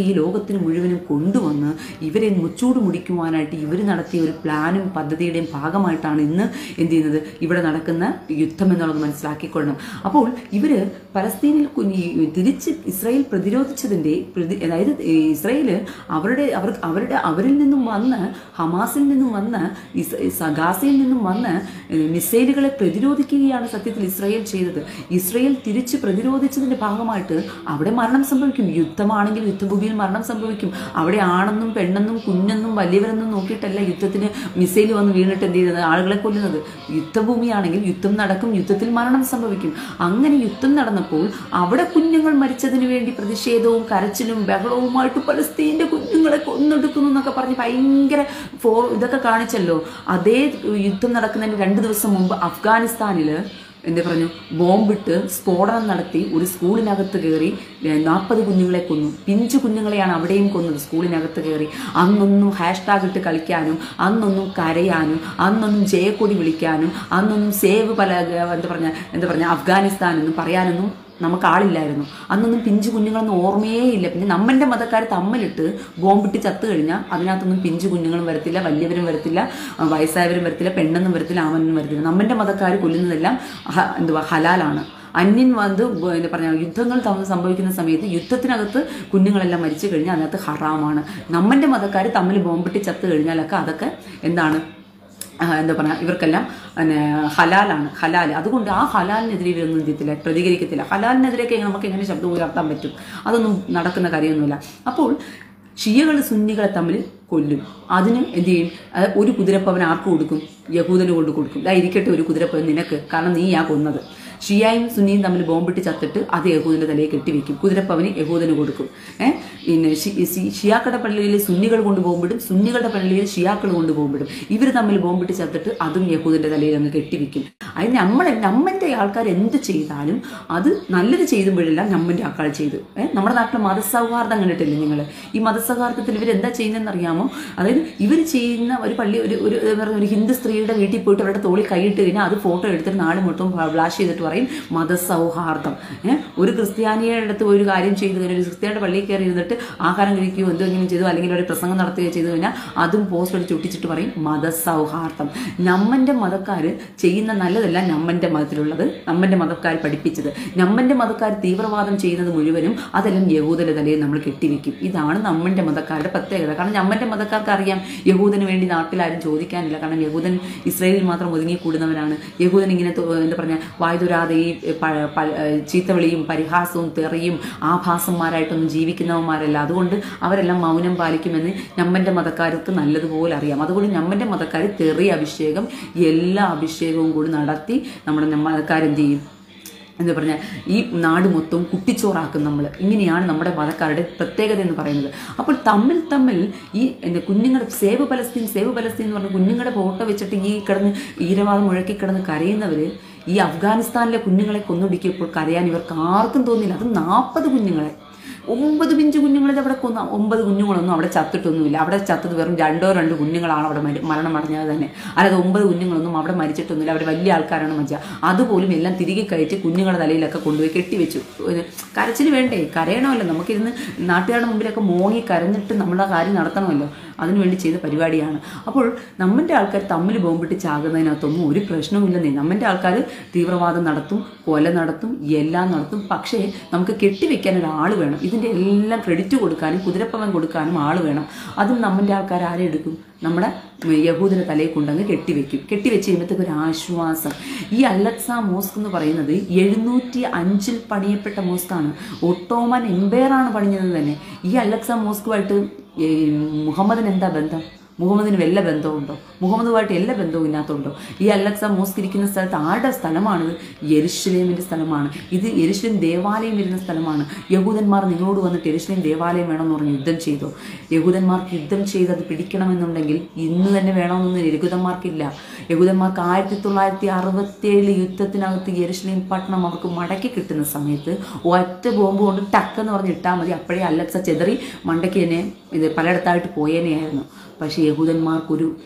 ഈ ലോകത്തിന് മുഴുവനും കൊണ്ടുവന്ന് ഇവരെ മുച്ചൂട് മുടിക്കുവാനായിട്ട് ഇവർ നടത്തിയ ഒരു പ്ലാനും പദ്ധതിയുടെയും ഭാഗമായിട്ടാണ് ഇന്ന് എന്ത് ചെയ്യുന്നത് ഇവിടെ നടക്കുന്ന യുദ്ധം എന്നുള്ളത് മനസ്സിലാക്കിക്കൊള്ളണം അപ്പോൾ ഇവര് പലസ്തീനിൽ കുഞ്ഞി- തിരിച്ച് ഇസ്രായേൽ പ്രതിരോധിച്ചതിൻ്റെ പ്രതി അതായത് ഈ ഇസ്രായേൽ അവരുടെ അവർ അവരുടെ അവരിൽ നിന്നും വന്ന് ഹമാസിൽ നിന്നും വന്ന് ഇസ്- ഇസ്- ഗാസയിൽ നിന്നും വന്ന് ഏഹ്, മിസൈലുകളെ പ്രതിരോധിക്കുകയാണ് സത്യത്തിൽ ഇസ്രായേൽ ചെയ്തത് ഇസ്രായേൽ തിരിച്ച് പ്രതിരോധിച്ചതിന്റെ ഭാഗമായിട്ട് അവിടെ മരണം സംഭവിക്കും യുദ്ധമാണെങ്കിൽ യുദ്ധഭൂമിയിൽ മരണം സംഭവിക്കും അവിടെ ആണെന്നും പെണ്ണെന്നും കുഞ്ഞെന്നും വലിയവരെന്നും നോക്കിയിട്ടല്ല യുദ്ധത്തിന് മിസൈൽ വന്ന് വീണിട്ട് എന്ത് ചെയ്യുന്നത് ആളുകളെ കൊല്ലുന്നത് യുദ്ധഭൂമിയാണെങ്കിൽ യുദ്ധം നടക്കും യുദ്ധത്തിൽ മരണം സംഭവിക്കും അങ്ങനെ യുദ്ധം നടന്നപ്പോൾ അവിടെ കുഞ്ഞുങ്ങൾ മരിച്ചതിന് വേണ്ടി പ്രതിഷേധവും കരച്ചിലും ബഹളവുമായിട്ട് പലസ്തീൻ്റെ കുഞ്ഞുങ്ങളെ കൊന്നെടുക്കുന്നു എന്നൊക്കെ പറഞ്ഞ് ഭയങ്കര ഫോ ഇതൊക്കെ കാണിച്ചല്ലോ അതേ യുദ്ധം നടക്കുന്നതിന് രണ്ട് ദിവസം മുമ്പ് അഫ്ഗാനിസ്ഥാനിൽ എന്ത് പറഞ്ഞു ബോംബിട്ട് സ്ഫോടനം നടത്തി ഒരു സ്കൂളിനകത്ത് കയറി നാൽപ്പത് കുഞ്ഞുങ്ങളെ കൊന്നു പിഞ്ചു കുഞ്ഞുങ്ങളെയാണ് അവിടെയും കൊന്നത് സ്കൂളിനകത്ത് കയറി അന്നൊന്നും ഹാഷ്ടാഗ് ഇട്ട് കളിക്കാനും അന്നൊന്നും കരയാനും അന്നൊന്നും ജയക്കൊടി വിളിക്കാനും അന്നൊന്നും സേവ് പല എന്താ പറഞ്ഞ എന്താ പറഞ്ഞ അഫ്ഗാനിസ്ഥാൻ എന്നും പറയാനൊന്നും നമുക്ക് ആളില്ലായിരുന്നു അന്നൊന്നും പിഞ്ചു കുഞ്ഞുങ്ങളൊന്നും ഓർമ്മയേ ഇല്ല പിന്നെ നമ്മൻ്റെ മതക്കാർ തമ്മിലിട്ട് ബോംബിട്ട് ചത്തു കഴിഞ്ഞാൽ അതിനകത്തൊന്നും പിഞ്ചു കുഞ്ഞുങ്ങളും വരത്തില്ല വലിയവരും വരത്തില്ല ആ, വയസ്സായവരും വരത്തില്ല പെണ്ണൊന്നും വരത്തില്ല ആമനും വരത്തില്ല നമ്മൻ്റെ മതക്കാർ കൊല്ലുന്നതെല്ലാം ഹ- എന്തുവാ ഹലാലാണ് അന്യൻ വന്ന് ബ- എന്താ പറഞ്ഞ യുദ്ധങ്ങൾ തമ്മിൽ സംഭവിക്കുന്ന സമയത്ത് യുദ്ധത്തിനകത്ത് കുഞ്ഞുങ്ങളെല്ലാം മരിച്ചു കഴിഞ്ഞാൽ അതിനകത്ത് ഹറാമാണ് നമ്മൻ്റെ മതക്കാർ തമ്മിൽ ബോംബിട്ട് ചത്തു കഴിഞ്ഞാലൊക്കെ അതൊക്കെ എന്താണ് ആ, എന്താ പറയുക ഇവർക്കെല്ലാം പിന്നെ ഹലാലാണ് ഹലാൽ അതുകൊണ്ട് ആ ഹലാലിനെതിരെ ഇവരൊന്നും എന്ത് ചെയ്യത്തില്ല പ്രതികരിക്കത്തില്ല ഹലാലിനെതിരെയൊക്കെ നമുക്ക് എങ്ങനെ ശബ്ദം ഉയർത്താൻ പറ്റും അതൊന്നും നടക്കുന്ന കാര്യമൊന്നുമില്ല അപ്പോൾ ഷിയകൾ സുന്നികളെ തമ്മിൽ കൊല്ലും അതിന് എന്ത് ചെയ്യും അത് ഒരു കുതിരപ്പവൻ ആർക്ക് കൊടുക്കും യഹൂദന് കൊണ്ട് കൊടുക്കും ഇതാ ഇരിക്കട്ടെ ഒരു കുതിരപ്പവൻ നിനക്ക് കാരണം നീ ആ കൊന്നത് ഷിയായും സുന്നിയും തമ്മിൽ ബോംബിട്ട് ചത്തിട്ട് അത് യഹൂദിന്റെ തലയിൽ കെട്ടിവെക്കും കുതിരപ്പവന് യഹൂദന് കൊടുക്കും ഏഹ് പിന്നെ ഷി- ഷി- ഷിയാക്കളുടെ പള്ളിയിൽ സുന്നികൾ കൊണ്ട് ബോംബിടും സുന്നികളുടെ പള്ളിയിൽ ഷിയാക്കൾ കൊണ്ട് ബോംബിടും ഇവർ തമ്മിൽ ബോംബിട്ട് ചത്തിട്ട് അതും യഹൂദിന്റെ തലയിൽ അങ്ങ് കെട്ടിവെക്കും അതിന് നമ്മളെ നമ്മന്റെ ആൾക്കാർ എന്ത് ചെയ്താലും അത് നല്ലത് ചെയ്തുമ്പോഴെല്ലാം നമ്മന്റെ ആൾക്കാർ ചെയ്തു ഏഹ് നമ്മുടെ നാട്ടിലെ മതസൗഹാർദ്ദം കണ്ടിട്ടില്ലേ നിങ്ങൾ ഈ മതസൗഹാർദ്ദത്തിൽ ഇവർ എന്താ ചെയ്യുന്നതെന്ന് അറിയാമോ അതായത് ഇവർ ചെയ്യുന്ന ഒരു പള്ളി ഒരു ഒരു എന്താ പറയുക, ഒരു ഹിന്ദു സ്ത്രീയുടെ വീട്ടിൽ പോയിട്ട് അവരുടെ തോളിൽ കൈയിട്ട് കഴിഞ്ഞാൽ അത് ഫോട്ടോ എടുത്തിട്ട് നാട് മൊത്തം ഫ്ലാഷ് ചെയ്തിട്ട് പറയും മതസൗഹാർദ്ദം ഏഹ് ഒരു ക്രിസ്ത്യാനിയുടെ അടുത്ത് ഒരു കാര്യം ചെയ്തു കഴിഞ്ഞാൽ ഒരു ക്രിസ്ത്യാനിയുടെ പള്ളിയിൽ കയറി ഇരുന്നിട്ട് ആഹാരം കഴിക്കുകയോ എന്തെങ്കിലും ചെയ്തു അല്ലെങ്കിൽ ഒരു പ്രസംഗം നടത്തുകയോ ചെയ്തു കഴിഞ്ഞാൽ അതും പോസ്റ്റ് അടിച്ച് ഒട്ടിച്ചിട്ട് പറയും മതസൗഹാർദ്ദം നമ്മന്റെ മതക്കാർ ചെയ്യുന്ന നല്ലതല്ല നമ്മന്റെ മതത്തിലുള്ളത് നമ്മന്റെ മതക്കാർ പഠിപ്പിച്ചത് നമ്മന്റെ മതക്കാർ തീവ്രവാദം ചെയ്യുന്നത് മുഴുവനും അതെല്ലാം യഹൂദന്റെ തലയിൽ നമ്മൾ കെട്ടിവെക്കും ഇതാണ് നമ്മന്റെ മതക്കാരുടെ പ്രത്യേകത കാരണം നമ്മന്റെ മതക്കാർക്ക് അറിയാം യഹൂദന് വേണ്ടി നാട്ടിലാരും ചോദിക്കാനില്ല കാരണം യഹൂദൻ ഇസ്രയേലിൽ മാത്രം ഒതുങ്ങിക്കൂടുന്നവനാണ് യഹൂദൻ ഇങ്ങനെ തോ- എന്താ പറഞ്ഞ വായുതുരാതെ ഈ പ- പ- ചീത്തവിളിയും പരിഹാസവും തെറിയും ആഭാസന്മാരായിട്ടൊന്നും ജീവിക്കുന്നവന്മാരല്ല അതുകൊണ്ട് അവരെല്ലാം മൗനം പാലിക്കുമെന്ന് നമ്മന്റെ മതക്കാർക്ക് നല്ലതുപോലെ അറിയാം അതുകൊണ്ട് നമ്മന്റെ മതക്കാർ തെറി അഭിഷേകം എല്ലാ അഭിഷേകവും കൂടി നടത്തി നമ്മുടെ മതക്കാരെന്ത് ചെയ്യും എന്താ പറഞ്ഞാൽ ഈ നാട് മൊത്തവും കുട്ടിച്ചോറാക്കും നമ്മൾ ഇങ്ങനെയാണ് നമ്മുടെ മതക്കാരുടെ പ്രത്യേകത എന്ന് പറയുന്നത് അപ്പോൾ തമ്മിൽ തമ്മിൽ ഈ എന്താ കുഞ്ഞുങ്ങളുടെ സേവ് പലസ്തീൻ സേവ് പലസ്തീൻ എന്ന് പറഞ്ഞ കുഞ്ഞുങ്ങളുടെ ഫോട്ടോ വെച്ചിട്ട് ഈ കിടന്ന് ഈരവാദം മുഴക്കി കിടന്ന് കരയുന്നവർ ഈ അഫ്ഗാനിസ്ഥാനിലെ കുഞ്ഞുങ്ങളെ കൊന്നൊടുക്കിയപ്പോൾ കരയാൻ ഇവർക്ക് ആർക്കും തോന്നിയില്ല അത് നാൽപ്പത് കുഞ്ഞുങ്ങളെ ഒമ്പത് പിഞ്ച് കുഞ്ഞുങ്ങളെ അവിടെ കൊന്ന ഒമ്പത് കുഞ്ഞുങ്ങളൊന്നും അവിടെ ചത്തിട്ടൊന്നുമില്ല അവിടെ ചത്തത് വെറും രണ്ടോ രണ്ടോ കുഞ്ഞുങ്ങളാണ് അവിടെ മരി- മരണം അടഞ്ഞത് തന്നെ അല്ലാതെ ഒമ്പത് കുഞ്ഞുങ്ങളൊന്നും അവിടെ മരിച്ചിട്ടൊന്നുമില്ല അവർ വലിയ ആൾക്കാരാണ് മരിച്ച അതുപോലും എല്ലാം തിരികെ കയറ്റി കുഞ്ഞുങ്ങളുടെ തലയിലൊക്കെ കൊണ്ടുപോയി കെട്ടിവെച്ചു ഒരു കരച്ചിൽ വേണ്ടേ കരയണമല്ലോ നമുക്കിരുന്ന് നാട്ടുകാരുടെ മുമ്പിലൊക്കെ മോങ്ങി കരഞ്ഞിട്ട് നമ്മുടെ കാര്യം നടത്തണമല്ലോ അതിനുവേണ്ടി ചെയ്ത പരിപാടിയാണ് അപ്പോൾ നമ്മൻ്റെ ആൾക്കാർ തമ്മിൽ ബോംബിട്ട് ചാകുന്നതിനകത്തൊന്നും ഒരു പ്രശ്നവുമില്ലെന്നേ നമ്മൻ്റെ ആൾക്കാർ തീവ്രവാദം നടത്തും കൊല നടത്തും എല്ലാം നടത്തും പക്ഷേ നമുക്ക് കെട്ടിവെക്കാൻ ഒരാൾ വേണം ഇതിൻ്റെ എല്ലാം ക്രെഡിറ്റ് കൊടുക്കാനും കുതിരപ്പവൻ കൊടുക്കാനും ആൾ വേണം അതും നമ്മൻ്റെ ആൾക്കാർ ആരെ എടുക്കും നമ്മുടെ യഹൂദിനെ തലയിൽ കൊണ്ടങ്ങ് കെട്ടിവെക്കും കെട്ടിവെച്ച് കഴിയുമ്പോഴത്തേക്ക് ഒരു ആശ്വാസം ഈ അലക്സ മോസ്ക് എന്ന് പറയുന്നത് എഴുന്നൂറ്റി അഞ്ചിൽ പണിയപ്പെട്ട മോസ്കാണ് ഒട്ടോമൻ എംപയറാണ് പണിഞ്ഞത് തന്നെ ഈ അലക്സ മോസ്കുമായിട്ട് ഈ മുഹമ്മദിന് എന്താ ബന്ധം മുഹമ്മദിന് വല്ല ബന്ധമുണ്ടോ മുഹമ്മദുമായിട്ട് എല്ലാ ബന്ധവും ഇതിനകത്തുണ്ടോ ഈ അലക്സ മോസ്ക് ഇരിക്കുന്ന സ്ഥലത്ത് ആരുടെ സ്ഥലമാണിത് യെരുഷലേമിന്റെ സ്ഥലമാണ് ഇത് യെരുഷലേം ദേവാലയം വരുന്ന സ്ഥലമാണ് യഹൂദന്മാർ നിങ്ങളോട് വന്നിട്ട് യെരുഷലേം ദേവാലയം വേണമെന്ന് പറഞ്ഞ് യുദ്ധം ചെയ്തോ യഹൂദന്മാർക്ക് യുദ്ധം ചെയ്ത് അത് പിടിക്കണമെന്നുണ്ടെങ്കിൽ ഇന്ന് തന്നെ വേണമെന്നൊന്നും യഹൂദന്മാർക്കില്ല യഹൂദന്മാർക്ക് ആയിരത്തി തൊള്ളായിരത്തി അറുപത്തിയേഴിൽ യുദ്ധത്തിനകത്ത് യെരുഷലേം പട്ടണം അവർക്ക് മടക്കി കിട്ടുന്ന സമയത്ത് ഒറ്റ ബോംബ് കൊണ്ട് ടക്കെന്ന് പറഞ്ഞ് ഇട്ടാൽ മതി അപ്പോഴേ അലക്സ ചെതറി മണ്ടയ്ക്ക് തന്നെ ഇത് പലയിടത്തായിട്ട് പോയേനെയായിരുന്നു പക്ഷേ യഹൂദന്മാർക്കൊരു യുദ്ധ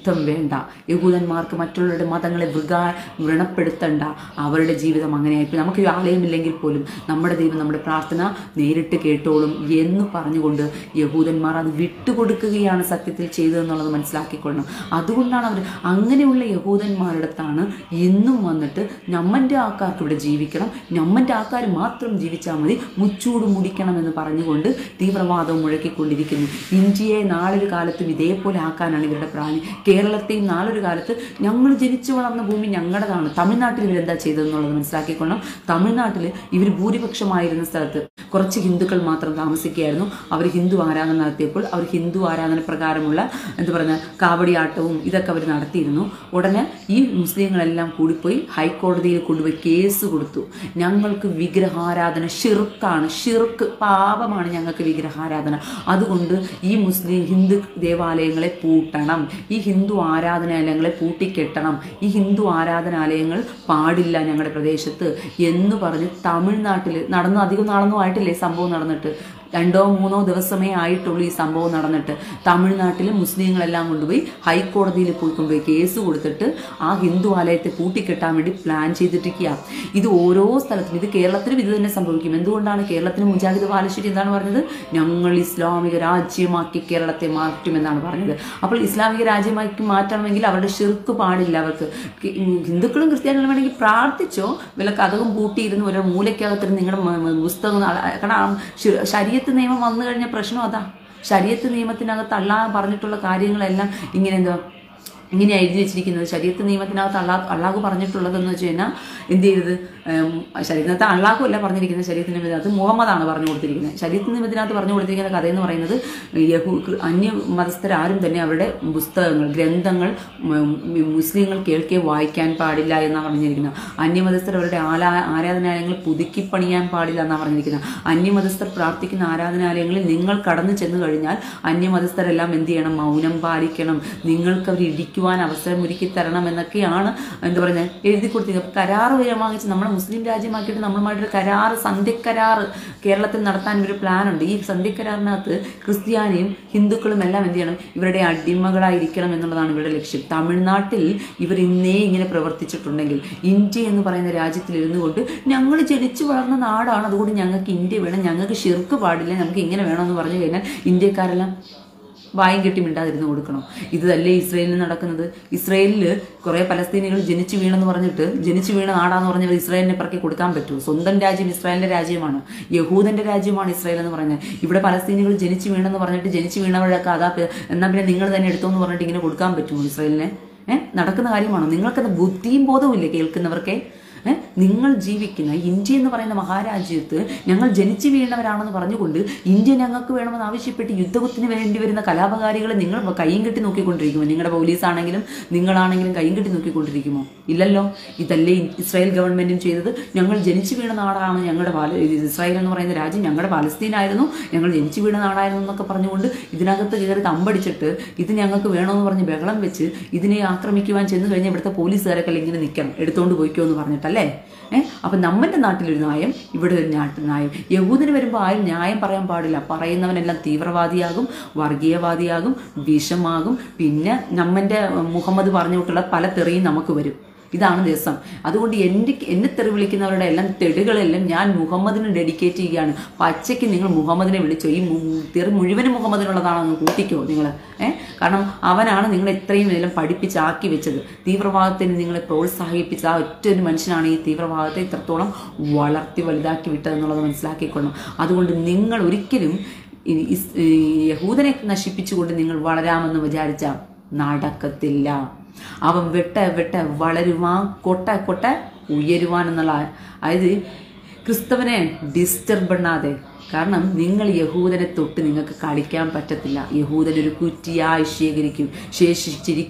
യുദ്ധം വേണ്ട യഹൂദന്മാർക്ക് മറ്റുള്ളവരുടെ മതങ്ങളെ വൃഗാ വ്രണപ്പെടുത്തണ്ട അവരുടെ ജീവിതം അങ്ങനെയായി നമുക്ക് ഒരു ആലയമില്ലെങ്കിൽ പോലും നമ്മുടെ ദൈവം നമ്മുടെ പ്രാർത്ഥന നേരിട്ട് കേട്ടോളും എന്ന് പറഞ്ഞുകൊണ്ട് യഹൂദന്മാർ അത് വിട്ടുകൊടുക്കുകയാണ് സത്യത്തിൽ ചെയ്തതെന്നുള്ളത് മനസ്സിലാക്കിക്കൊള്ളണം അതുകൊണ്ടാണ് അവർ അങ്ങനെയുള്ള യഹൂദന്മാരുടെ അടുത്താണ് ഇന്നും വന്നിട്ട് നമ്മൻ്റെ ആൾക്കാർക്ക് ഇവിടെ ജീവിക്കണം നമ്മൻ്റെ ആൾക്കാർ മാത്രം ജീവിച്ചാൽ മതി മുച്ചൂട് മുടിക്കണം എന്ന് പറഞ്ഞുകൊണ്ട് തീവ്രവാദം മുഴക്കിക്കൊണ്ടിരിക്കുന്നു ഇന്ത്യയെ നാളൊരു കാലത്തും ഇതേപോലെ ആക്കാനാണ് ഇവരുടെ പ്രാണി കേരളത്തെയും നാളൊരു കാലത്ത് ഞങ്ങൾ ജനിച്ചു വളർന്ന ഭൂമി ഞങ്ങളുടേതാണ് തമിഴ്നാട്ടിൽ ഇവരെന്താ ചെയ്തതെന്നുള്ളത് മനസ്സിലാക്കിക്കൊള്ളണം തമിഴ്നാട്ടിൽ ഇവർ ഭൂരിപക്ഷമായിരുന്ന സ്ഥലത്ത് കുറച്ച് ഹിന്ദുക്കൾ മാത്രം താമസിക്കുകയായിരുന്നു അവർ ഹിന്ദു ആരാധന നടത്തിയപ്പോൾ അവർ ഹിന്ദു ആരാധന പ്രകാരമുള്ള എന്താ പറയുക കാവടിയാട്ടവും ഇതൊക്കെ അവർ നടത്തിയിരുന്നു ഉടനെ ഈ മുസ്ലിങ്ങളെല്ലാം കൂടിപ്പോയി ഹൈക്കോടതിയിൽ കൊണ്ടുപോയി കേസ് കൊടുത്തു ഞങ്ങൾക്ക് വിഗ്രഹാരാധന ഷിർക്കാണ് ഷിർക്ക് പാപമാണ് ഞങ്ങൾക്ക് വിഗ്രഹാരാധന അതുകൊണ്ട് ഈ മുസ്ലിം ഹിന്ദു ദേവാലയങ്ങളെ പൂട്ടണം ഈ ഹിന്ദു ആരാധനാലയങ്ങളെ പൂട്ടിക്കെട്ടണം ഈ ഹിന്ദു ആരാധനാലയങ്ങൾ പാടില്ല ഞങ്ങളുടെ പ്രദേശത്ത് എന്ന് പറഞ്ഞ് തമിഴ്നാട്ടിൽ നടന്നു അധികം നാളൊന്നും ആയിട്ടില്ലേ സംഭവം നടന്നിട്ട് രണ്ടോ മൂന്നോ ദിവസമേ ആയിട്ടുള്ളൂ ഈ സംഭവം നടന്നിട്ട് തമിഴ്നാട്ടിൽ മുസ്ലിങ്ങളെല്ലാം കൊണ്ടുപോയി ഹൈക്കോടതിയിൽ പോയി കൊണ്ടുപോയി കേസ് കൊടുത്തിട്ട് ആ ഹിന്ദു ആലയത്തെ പൂട്ടിക്കെട്ടാൻ വേണ്ടി പ്ലാൻ ചെയ്തിട്ടിരിക്കുക ഇത് ഓരോ സ്ഥലത്തും ഇത് കേരളത്തിലും ഇത് തന്നെ സംഭവിക്കും എന്തുകൊണ്ടാണ് കേരളത്തിന് മുജാഹിദ് ബാലശ്ശേരി എന്താണ് പറഞ്ഞത് ഞങ്ങൾ ഇസ്ലാമിക രാജ്യമാക്കി കേരളത്തെ മാറ്റുമെന്നാണ് പറഞ്ഞത് അപ്പോൾ ഇസ്ലാമിക രാജ്യമാക്കി മാറ്റണമെങ്കിൽ അവരുടെ ഷിർക്ക് പാടില്ല അവർക്ക് കി- ഹിന്ദുക്കളും ക്രിസ്ത്യാനികളും വേണമെങ്കിൽ പ്രാർത്ഥിച്ചോ വല്ല കഥകും പൂട്ടിയിരുന്ന് ഒരു മൂലയ്ക്കകത്തിരുന്ന് നിങ്ങളുടെ മ- മ- പുസ്തകം നാളെ- കാരണം ശ- ശരീരത്ത് നിയമം വന്നു കഴിഞ്ഞ പ്രശ്നം അതാ ശരീരത്ത് നിയമത്തിനകത്ത് അള്ളാഹ് പറഞ്ഞിട്ടുള്ള കാര്യങ്ങളെല്ലാം ഇങ്ങനെ എന്താ ഇങ്ങനെ എഴുതി വെച്ചിരിക്കുന്നത് ശരീരത്ത് നിയമത്തിനകത്ത് അള്ളാഹ് അള്ളാഹു പറഞ്ഞിട്ടുള്ളതെന്ന് വെച്ച് കഴിഞ്ഞാൽ എന്ത് ചെയ്തത് ഉം, ശരീരത്തിനകത്ത് അള്ളാഹു അല്ല പറഞ്ഞിരിക്കുന്നത് ശരീരത്തിന് നിയമത്തിനകത്ത് മുഹമ്മദാണ് പറഞ്ഞു കൊടുത്തിരിക്കുന്നത് ശരീരത്തിന് നിയമത്തിനകത്ത് പറഞ്ഞു കൊടുത്തിരിക്കുന്ന കഥ എന്ന് പറയുന്നത് യഹൂ അന്യ മതസ്ഥരാരും തന്നെ അവരുടെ പുസ്തകങ്ങൾ ഗ്രന്ഥങ്ങൾ ഉം, മുസ്ലിങ്ങൾ കേൾക്കെ വായിക്കാൻ പാടില്ല എന്നാണ് പറഞ്ഞിരിക്കുന്നത് അന്യമതസ്ഥർ അവരുടെ ആലാ ആരാധനാലയങ്ങൾ പുതുക്കി പണിയാൻ പാടില്ല എന്നാണ് പറഞ്ഞിരിക്കുന്നത് അന്യമതസ്ഥർ പ്രാർത്ഥിക്കുന്ന ആരാധനാലയങ്ങളിൽ നിങ്ങൾ കടന്നു ചെന്ന് കഴിഞ്ഞാൽ അന്യമതസ്ഥരെല്ലാം എന്ത് ചെയ്യണം മൗനം പാലിക്കണം നിങ്ങൾക്ക് അവർ ഇടിക്കുവാൻ അവസരം ഒരുക്കി തരണം എന്നൊക്കെയാണ് എന്താ പറയുന്നത് എഴുതി കൊടുത്തിരിക്കുന്നത് കരാറ് വരെ വാങ്ങിച്ച് നമ്മുടെ മുസ്ലിം രാജ്യമാക്കിയിട്ട് നമ്മളുമായിട്ടൊരു കരാറ് സന്ധ്യക്കരാറ് കേരളത്തിൽ നടത്താൻ ഒരു പ്ലാനുണ്ട് ഈ സന്ധ്യക്കരാറിനകത്ത് ക്രിസ്ത്യാനിയും ഹിന്ദുക്കളും എല്ലാം എന്ത് ചെയ്യണം ഇവരുടെ അടിമകളായിരിക്കണം എന്നുള്ളതാണ് ഇവരുടെ ലക്ഷ്യം തമിഴ്നാട്ടിൽ ഇവർ ഇന്നേ ഇങ്ങനെ പ്രവർത്തിച്ചിട്ടുണ്ടെങ്കിൽ ഇന്ത്യ എന്ന് പറയുന്ന രാജ്യത്തിൽ ഇരുന്നു കൊണ്ട് ഞങ്ങൾ ജനിച്ചു വളർന്ന നാടാണ് അതുകൊണ്ട് ഞങ്ങൾക്ക് ഇന്ത്യ വേണം ഞങ്ങൾക്ക് ഷിർക്ക് പാടില്ല ഞങ്ങൾക്ക് ഇങ്ങനെ വേണമെന്ന് പറഞ്ഞു കഴിഞ്ഞാൽ ഇന്ത്യക്കാരെല്ലാം വായും കെട്ടി മിണ്ടാതിരുന്ന് കൊടുക്കണം ഇതല്ലേ ഇസ്രയേലിൽ നടക്കുന്നത് ഇസ്രയേലിൽ കുറേ പലസ്തീനികൾ ജനിച്ചു വീണെന്ന് പറഞ്ഞിട്ട് ജനിച്ചു വീണ നാടാന്ന് പറഞ്ഞാൽ ഇസ്രായേലിനെ പറക്കി കൊടുക്കാൻ പറ്റുമോ സ്വന്തം രാജ്യം ഇസ്രായേലിന്റെ രാജ്യമാണ് യഹൂദന്റെ രാജ്യമാണ് ഇസ്രായേൽ എന്ന് പറയുന്നത് ഇവിടെ പലസ്തീനികൾ ജനിച്ചു വീണെന്ന് പറഞ്ഞിട്ട് ജനിച്ചു വീണവരൊക്കെ അതാ പി- എന്നാ പിന്നെ നിങ്ങൾ തന്നെ എടുത്തോന്ന് പറഞ്ഞിട്ട് ഇങ്ങനെ കൊടുക്കാൻ പറ്റുമോ ഇസ്രായേലിനെ ഏഹ് നടക്കുന്ന കാര്യമാണോ നിങ്ങൾക്കത് ബുദ്ധിയും ബോധവും ഇല്ലേ കേൾക്കുന്നവർക്കെ ഏ? നിങ്ങൾ ജീവിക്കുന്ന ഇന്ത്യ എന്ന് പറയുന്ന മഹാരാജ്യത്ത് ഞങ്ങൾ ജനിച്ചു വീണവരാണെന്ന് പറഞ്ഞുകൊണ്ട് ഇന്ത്യ ഞങ്ങൾക്ക് വേണമെന്ന് ആവശ്യപ്പെട്ട് യുദ്ധത്തിന് വേണ്ടി വരുന്ന കലാപകാരികളെ നിങ്ങൾ കൈയും കെട്ടി നോക്കിക്കൊണ്ടിരിക്കുമോ നിങ്ങളുടെ പോലീസ് ആണെങ്കിലും നിങ്ങളാണെങ്കിലും കൈയും കെട്ടി നോക്കിക്കൊണ്ടിരിക്കുമോ ഇല്ലല്ലോ ഇതല്ലേ ഇസ്രായേൽ ഗവൺമെന്റും ചെയ്തത് ഞങ്ങൾ ജനിച്ചു വീണ നാടാണ് ഞങ്ങളുടെ പാല ഇസ്രായേൽ എന്ന് പറയുന്ന രാജ്യം ഞങ്ങളുടെ പാലസ്തീനായിരുന്നു ഞങ്ങൾ ജനിച്ചു വീണ നാടായിരുന്നു എന്നൊക്കെ പറഞ്ഞുകൊണ്ട് ഇതിനകത്ത് കയറി തമ്പടിച്ചിട്ട് ഇത് ഞങ്ങൾക്ക് വേണമെന്ന് പറഞ്ഞ് ബഹളം വെച്ച് ഇതിനെ ആക്രമിക്കുവാൻ ചെന്ന് കഴിഞ്ഞാൽ ഇവിടുത്തെ പോലീസുകാരൊക്കെ ഇങ്ങനെ നിൽക്കണം എടുത്തോണ്ട് പോയിക്കോ എന്ന് പറഞ്ഞിട്ടല്ലേ ഏഹ് അപ്പം നമ്മുടെ നാട്ടിലൊരു ന്യായം ഇവിടെ ഒരു നാട്ടിൽ ന്യായം യഹൂദിന് വരുമ്പോൾ ആരും ന്യായം പറയാൻ പാടില്ല പറയുന്നവനെല്ലാം തീവ്രവാദിയാകും വർഗീയവാദിയാകും വിഷമാകും പിന്നെ നമ്മൻ്റെ മുഹമ്മദ് പറഞ്ഞു വിട്ടുള്ള പല തെറിയും നമുക്ക് വരും ഇതാണ് ദിവസം അതുകൊണ്ട് എൻ്റെ എന്നെ തെറി വിളിക്കുന്നവരുടെ എല്ലാം തെടുകളെല്ലാം ഞാൻ മുഹമ്മദിന് ഡെഡിക്കേറ്റ് ചെയ്യുകയാണ് പച്ചയ്ക്ക് നിങ്ങൾ മുഹമ്മദിനെ വിളിച്ചോ ഈ മു- തെറി മുഴുവനും മുഹമ്മദിനുള്ളതാണെന്ന് കൂട്ടിക്കോ നിങ്ങൾ ഏഹ് കാരണം അവനാണ് നിങ്ങളെ ഇത്രയും എല്ലാം പഠിപ്പിച്ചാക്കി വെച്ചത് തീവ്രവാദത്തിന് നിങ്ങളെ പ്രോത്സാഹിപ്പിച്ച ആ ഒറ്റ ഒരു മനുഷ്യനാണ് ഈ തീവ്രവാദത്തെ ഇത്രത്തോളം വളർത്തി വലുതാക്കി വിട്ടതെന്നുള്ളത് മനസ്സിലാക്കിക്കൊള്ളണം അതുകൊണ്ട് നിങ്ങൾ ഒരിക്കലും ഈ ഇസ്- ഈ യഹൂദനെ നശിപ്പിച്ചുകൊണ്ട് നിങ്ങൾ വളരാമെന്ന് വിചാരിച്ച നടക്കത്തില്ല അവൻ വെട്ട വെട്ട വളരുവാൻ കൊട്ട കൊട്ട ഉയരുവാൻ എന്നുള്ള അതായത് ക്രിസ്തവനെ ഡിസ്റ്റർബ് பண்ணാതെ കാരണം നിങ്ങൾ യഹൂദനെ തൊട്ട് നിങ്ങൾക്ക് കളിക്കാൻ പറ്റത്തില്ല യഹൂദൻ ഒരു കുറ്റിയായി ശേഖരിക്കും ശേഷിച്ചിരിക്കും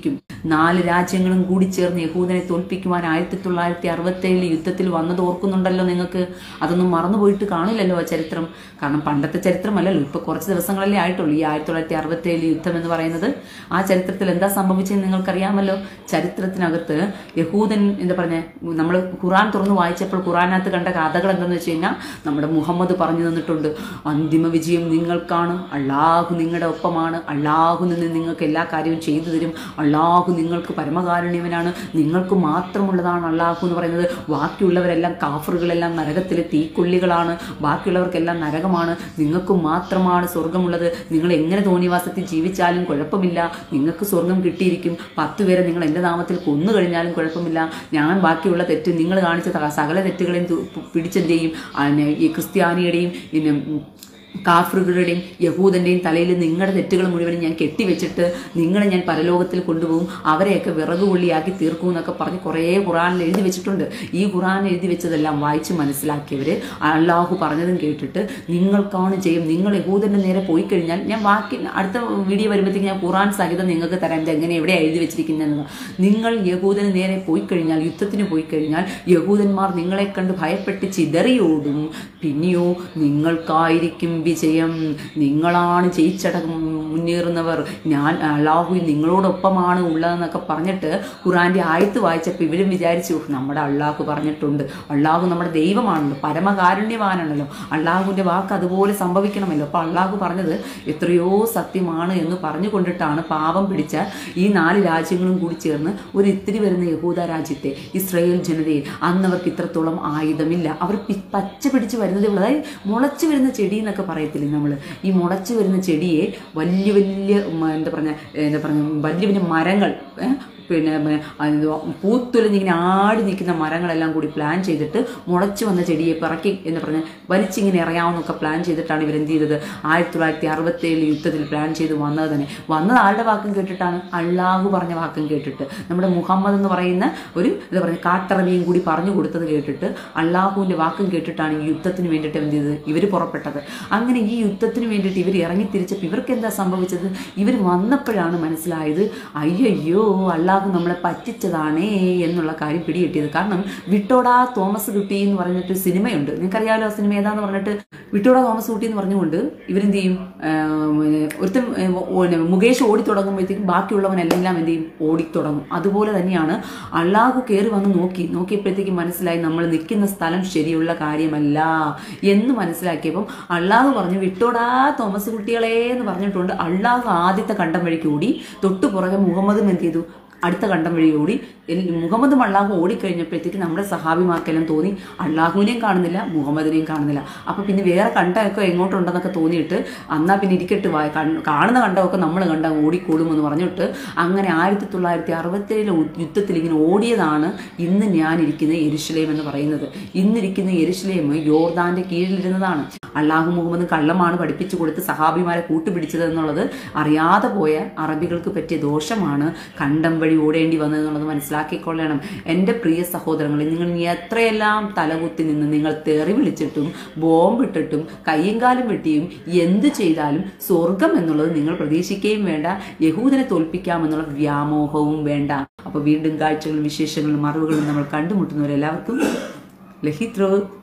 നാല് രാജ്യങ്ങളും കൂടി ചേർന്ന് യഹൂദനെ തോൽപ്പിക്കുവാൻ ആയിരത്തി തൊള്ളായിരത്തി അറുപത്തി ഏഴിൽ യുദ്ധത്തിൽ വന്നത് ഓർക്കുന്നുണ്ടല്ലോ നിങ്ങൾക്ക് അതൊന്നും മറന്നുപോയിട്ട് കാണില്ലല്ലോ ആ ചരിത്രം കാരണം പണ്ടത്തെ ചരിത്രമല്ലല്ലോ ഇപ്പൊ കുറച്ച് ദിവസങ്ങളല്ലേ ആയിട്ടുള്ളൂ ഈ ആയിരത്തി തൊള്ളായിരത്തി അറുപത്തി ഏഴിൽ യുദ്ധം എന്ന് പറയുന്നത് ആ ചരിത്രത്തിൽ എന്താ സംഭവിച്ചതെന്ന് നിങ്ങൾക്കറിയാമല്ലോ ചരിത്രത്തിനകത്ത് യഹൂദൻ എന്താ പറഞ്ഞ നമ്മൾ ഖുറാൻ തുറന്ന് വായിച്ചപ്പോൾ ഖുറാനകത്ത് കണ്ട കഥകൾ എന്താണെന്ന് വെച്ച് കഴിഞ്ഞാൽ നമ്മുടെ മുഹമ്മദ് പറഞ്ഞു തന്നിട്ടുണ്ട് അന്തിമ വിജയം നിങ്ങൾക്കാണ് അള്ളാഹു നിങ്ങളുടെ ഒപ്പമാണ് അള്ളാഹു നിന്ന് നിങ്ങൾക്ക് എല്ലാ കാര്യവും ചെയ്തു തരും അള്ളാഹു നിങ്ങൾക്ക് പരമകാരുണ്യവനാണ് നിങ്ങൾക്ക് മാത്രമുള്ളതാണ് അള്ളാഹു എന്ന് പറയുന്നത് ബാക്കിയുള്ളവരെല്ലാം കാഫറുകളെല്ലാം നരകത്തിലെ തീക്കൊള്ളികളാണ് ബാക്കിയുള്ളവർക്കെല്ലാം നരകമാണ് നിങ്ങൾക്ക് മാത്രമാണ് സ്വർഗമുള്ളത് നിങ്ങൾ എങ്ങനെ തോന്നിവാസത്തിൽ ജീവിച്ചാലും കുഴപ്പമില്ല നിങ്ങൾക്ക് സ്വർഗം കിട്ടിയിരിക്കും പത്ത് പേരെ നിങ്ങൾ എൻ്റെ നാമത്തിൽ കൊന്നു കഴിഞ്ഞാലും കുഴപ്പമില്ല ഞാൻ ബാക്കിയുള്ള തെറ്റ് നിങ്ങൾ കാണിച്ച ത- സകല തെറ്റുകളെയും തു- പിടിച്ചെന്ത് ചെയ്യും ആ, ഈ ക്രിസ്ത്യാനിയുടെയും പിന്നെ ഉം, കാഫറുകളുടെയും യഹൂദൻ്റെയും തലയിൽ നിങ്ങളുടെ തെറ്റുകൾ മുഴുവനും ഞാൻ കെട്ടിവെച്ചിട്ട് നിങ്ങളെ ഞാൻ പരലോകത്തിൽ കൊണ്ടുപോകും അവരെയൊക്കെ വിറകുകൊള്ളിയാക്കി തീർക്കും എന്നൊക്കെ പറഞ്ഞ് കുറേ ഖുറാനിൽ എഴുതി വെച്ചിട്ടുണ്ട് ഈ ഖുറാൻ എഴുതി വെച്ചതെല്ലാം വായിച്ച് മനസ്സിലാക്കിയവർ അള്ളാഹു പറഞ്ഞതും കേട്ടിട്ട് നിങ്ങൾക്കാണ് ചെയ്യും നിങ്ങൾ യഹൂദൻ്റെ നേരെ പോയി കഴിഞ്ഞാൽ ഞാൻ ബാക്കി അടുത്ത വീഡിയോ വരുമ്പോഴത്തേക്ക് ഞാൻ ഖുറാൻ സഹിതം നിങ്ങൾക്ക് തരാം ഇത് എങ്ങനെ എവിടെ എഴുതി വെച്ചിരിക്കുന്നതെന്ന് നിങ്ങൾ യഹൂദന് നേരെ പോയി കഴിഞ്ഞാൽ യുദ്ധത്തിന് പോയി കഴിഞ്ഞാൽ യഹൂദന്മാർ നിങ്ങളെ കണ്ട് ഭയപ്പെട്ട് ചിതറിയോടും പിന്നെയോ നിങ്ങൾക്കായിരിക്കും വിജയം നിങ്ങളാണ് ജയിച്ചടക്കം മുന്നേറുന്നവർ ഞാൻ അള്ളാഹു നിങ്ങളോടൊപ്പമാണ് ഉള്ളതെന്നൊക്കെ പറഞ്ഞിട്ട് ഖുറാന്റെ ആയത്ത് വായിച്ചപ്പോൾ ഇവരും വിചാരിച്ചു "ഉഫ്, നമ്മുടെ അള്ളാഹു പറഞ്ഞിട്ടുണ്ട് അള്ളാഹു നമ്മുടെ ദൈവമാണല്ലോ പരമകാരുണ്യവാനാണല്ലോ അള്ളാഹുവിന്റെ വാക്ക് അതുപോലെ സംഭവിക്കണമല്ലോ അപ്പൊ അള്ളാഹു പറഞ്ഞത് എത്രയോ സത്യമാണ് എന്ന് പറഞ്ഞുകൊണ്ടിട്ടാണ് പാപം പിടിച്ച ഈ നാല് രാജ്യങ്ങളും കൂടി ചേർന്ന് ഒരു ഇത്തിരി വരുന്ന യഹൂദ രാജ്യത്തെ ഇസ്രായേൽ ജനതയെ അന്ന് അവർക്ക് ഇത്രത്തോളം ആയുധമില്ല അവർ പി- പച്ച പിടിച്ച് വരുന്നതേ ഉള്ളൂ അതായത് മുളച്ചു വരുന്ന ചെടി എന്നൊക്കെ പറയത്തില്ലേ നമ്മൾ ഈ മുളച്ചു വരുന്ന ചെടിയെ വലിയ വലിയ ഉം, എന്താ പറഞ്ഞ എന്താ പറഞ്ഞ വലിയ വലിയ മരങ്ങൾ ഏ, പിന്നെ മ, എന്തുവാ, പൂത്തുലഞ്ഞിങ്ങനെ ആടി നിൽക്കുന്ന മരങ്ങളെല്ലാം കൂടി പ്ലാൻ ചെയ്തിട്ട് മുളച്ചു വന്ന ചെടിയെ പിറക്കി എന്ന് പറഞ്ഞ് വലിച്ചിങ്ങനെ എറിയാമെന്നൊക്കെ പ്ലാൻ ചെയ്തിട്ടാണ് ഇവരെന്ത് ചെയ്തത് ആയിരത്തി തൊള്ളായിരത്തി അറുപത്തി ഏഴ് യുദ്ധത്തിൽ പ്ലാൻ ചെയ്ത് വന്നത് തന്നെ വന്നത് ആരുടെ വാക്കും കേട്ടിട്ടാണ് അള്ളാഹു പറഞ്ഞ വാക്കും കേട്ടിട്ട് നമ്മുടെ മുഹമ്മദ് എന്ന് പറയുന്ന ഒരു എന്താ പറയുക കാട്ടറബിയും കൂടി പറഞ്ഞു കൊടുത്തത് കേട്ടിട്ട് അള്ളാഹുവിൻ്റെ വാക്കും കേട്ടിട്ടാണ് ഈ യുദ്ധത്തിന് വേണ്ടിയിട്ട് എന്ത് ചെയ്തത് ഇവർ പുറപ്പെട്ടത് അങ്ങനെ ഈ യുദ്ധത്തിന് വേണ്ടിയിട്ട് ഇവർ ഇറങ്ങി തിരിച്ചപ്പോൾ ഇവർക്ക് എന്താ സംഭവിച്ചത് ഇവർ വന്നപ്പോഴാണ് മനസ്സിലായത് അയ്യോ അള്ളാഹു നമ്മളെ പറ്റിച്ചതാണേ എന്നുള്ള കാര്യം പിടികിട്ടിയത് കാരണം വിട്ടോടാ തോമസ് കുട്ടി എന്ന് പറഞ്ഞിട്ട് സിനിമയുണ്ട് നിങ്ങൾക്കറിയാമല്ലോ ആ സിനിമ ഏതാന്ന് പറഞ്ഞിട്ട് വിട്ടോടാ തോമസ് കുട്ടി എന്ന് പറഞ്ഞുകൊണ്ട് ഇവരെന്ത് ചെയ്യും ആം, ഒരുത്തൻ ഏ, ഓ- പിന്നെ മുകേഷ് ഓടി തുടങ്ങുമ്പോഴത്തേക്കും ബാക്കിയുള്ളവനെല്ലാം എന്ത് ചെയ്യും ഓടിത്തുടങ്ങും അതുപോലെ തന്നെയാണ് അള്ളാഹു കയറി വന്ന് നോക്കി നോക്കിയപ്പോഴത്തേക്കും മനസ്സിലായി നമ്മൾ നിൽക്കുന്ന സ്ഥലം ശരിയുള്ള കാര്യമല്ല എന്ന് മനസ്സിലാക്കിയപ്പം അള്ളാഹു പറഞ്ഞു വിട്ടോടാ തോമസ് കുട്ടികളെ എന്ന് പറഞ്ഞിട്ടുണ്ട് അള്ളാഹു ആദ്യത്തെ കണ്ടം വഴി കൂടി തൊട്ടു പുറകെ മുഹമ്മദും എന്ത് ചെയ്തു അടുത്ത കണ്ടം വഴി ഓടി എൽ- മുഹമ്മദും അള്ളാഹു ഓടിക്കഴിഞ്ഞപ്പോഴത്തേക്ക് നമ്മുടെ സഹാബിമാർക്കെല്ലാം തോന്നി അള്ളാഹുവിനെയും കാണുന്നില്ല മുഹമ്മദിനെയും കാണുന്നില്ല അപ്പൊ പിന്നെ വേറെ കണ്ടമൊക്കെ എങ്ങോട്ടുണ്ടെന്നൊക്കെ തോന്നിയിട്ട് എന്നാ പിന്നെ ഇരിക്കട്ട് വാ കൺ- കാണുന്ന കണ്ടമൊക്കെ നമ്മൾ കണ്ട ഓടിക്കോളും എന്ന് പറഞ്ഞിട്ട് അങ്ങനെ ആയിരത്തി തൊള്ളായിരത്തി അറുപത്തേഴിലെ യുദ്ധത്തിൽ ഇങ്ങനെ ഓടിയതാണ് ഇന്ന് ഞാൻ ഇരിക്കുന്ന എരുഷലേം എന്ന് പറയുന്നത് ഇന്നിരിക്കുന്ന എരുഷലേം യോർദാന്റെ കീഴിലിരുന്നതാണ് അള്ളാഹു മുഹമ്മദ് കള്ളമാണ് പഠിപ്പിച്ചു കൊടുത്ത് സഹാബിമാരെ കൂട്ടുപിടിച്ചത് എന്നുള്ളത് അറിയാതെ പോയ അറബികൾക്ക് പറ്റിയ ദോഷമാണ് കണ്ടം വഴി ഓടേണ്ടി വന്നതെന്നുള്ളത് മനസ്സിലാക്കിക്കൊള്ളണം എൻ്റെ പ്രിയ സഹോദരങ്ങളെ നിങ്ങൾ ഇനി എത്രയെല്ലാം തലകുത്തി നിന്ന് നിങ്ങൾ തെറി വിളിച്ചിട്ടും ബോംബിട്ടിട്ടും കയ്യും കാലും വെട്ടിയും എന്ത് ചെയ്താലും സ്വർഗം എന്നുള്ളത് നിങ്ങൾ പ്രതീക്ഷിക്കുകയും വേണ്ട യഹൂദനെ തോൽപ്പിക്കാമെന്നുള്ള വ്യാമോഹവും വേണ്ട അപ്പോൾ വീണ്ടും കാഴ്ചകളും വിശേഷങ്ങളും അറിവുകളും നമ്മൾ കണ്ടുമുട്ടുന്നവരെല്ലാവർക്കും ലഹിത്രോ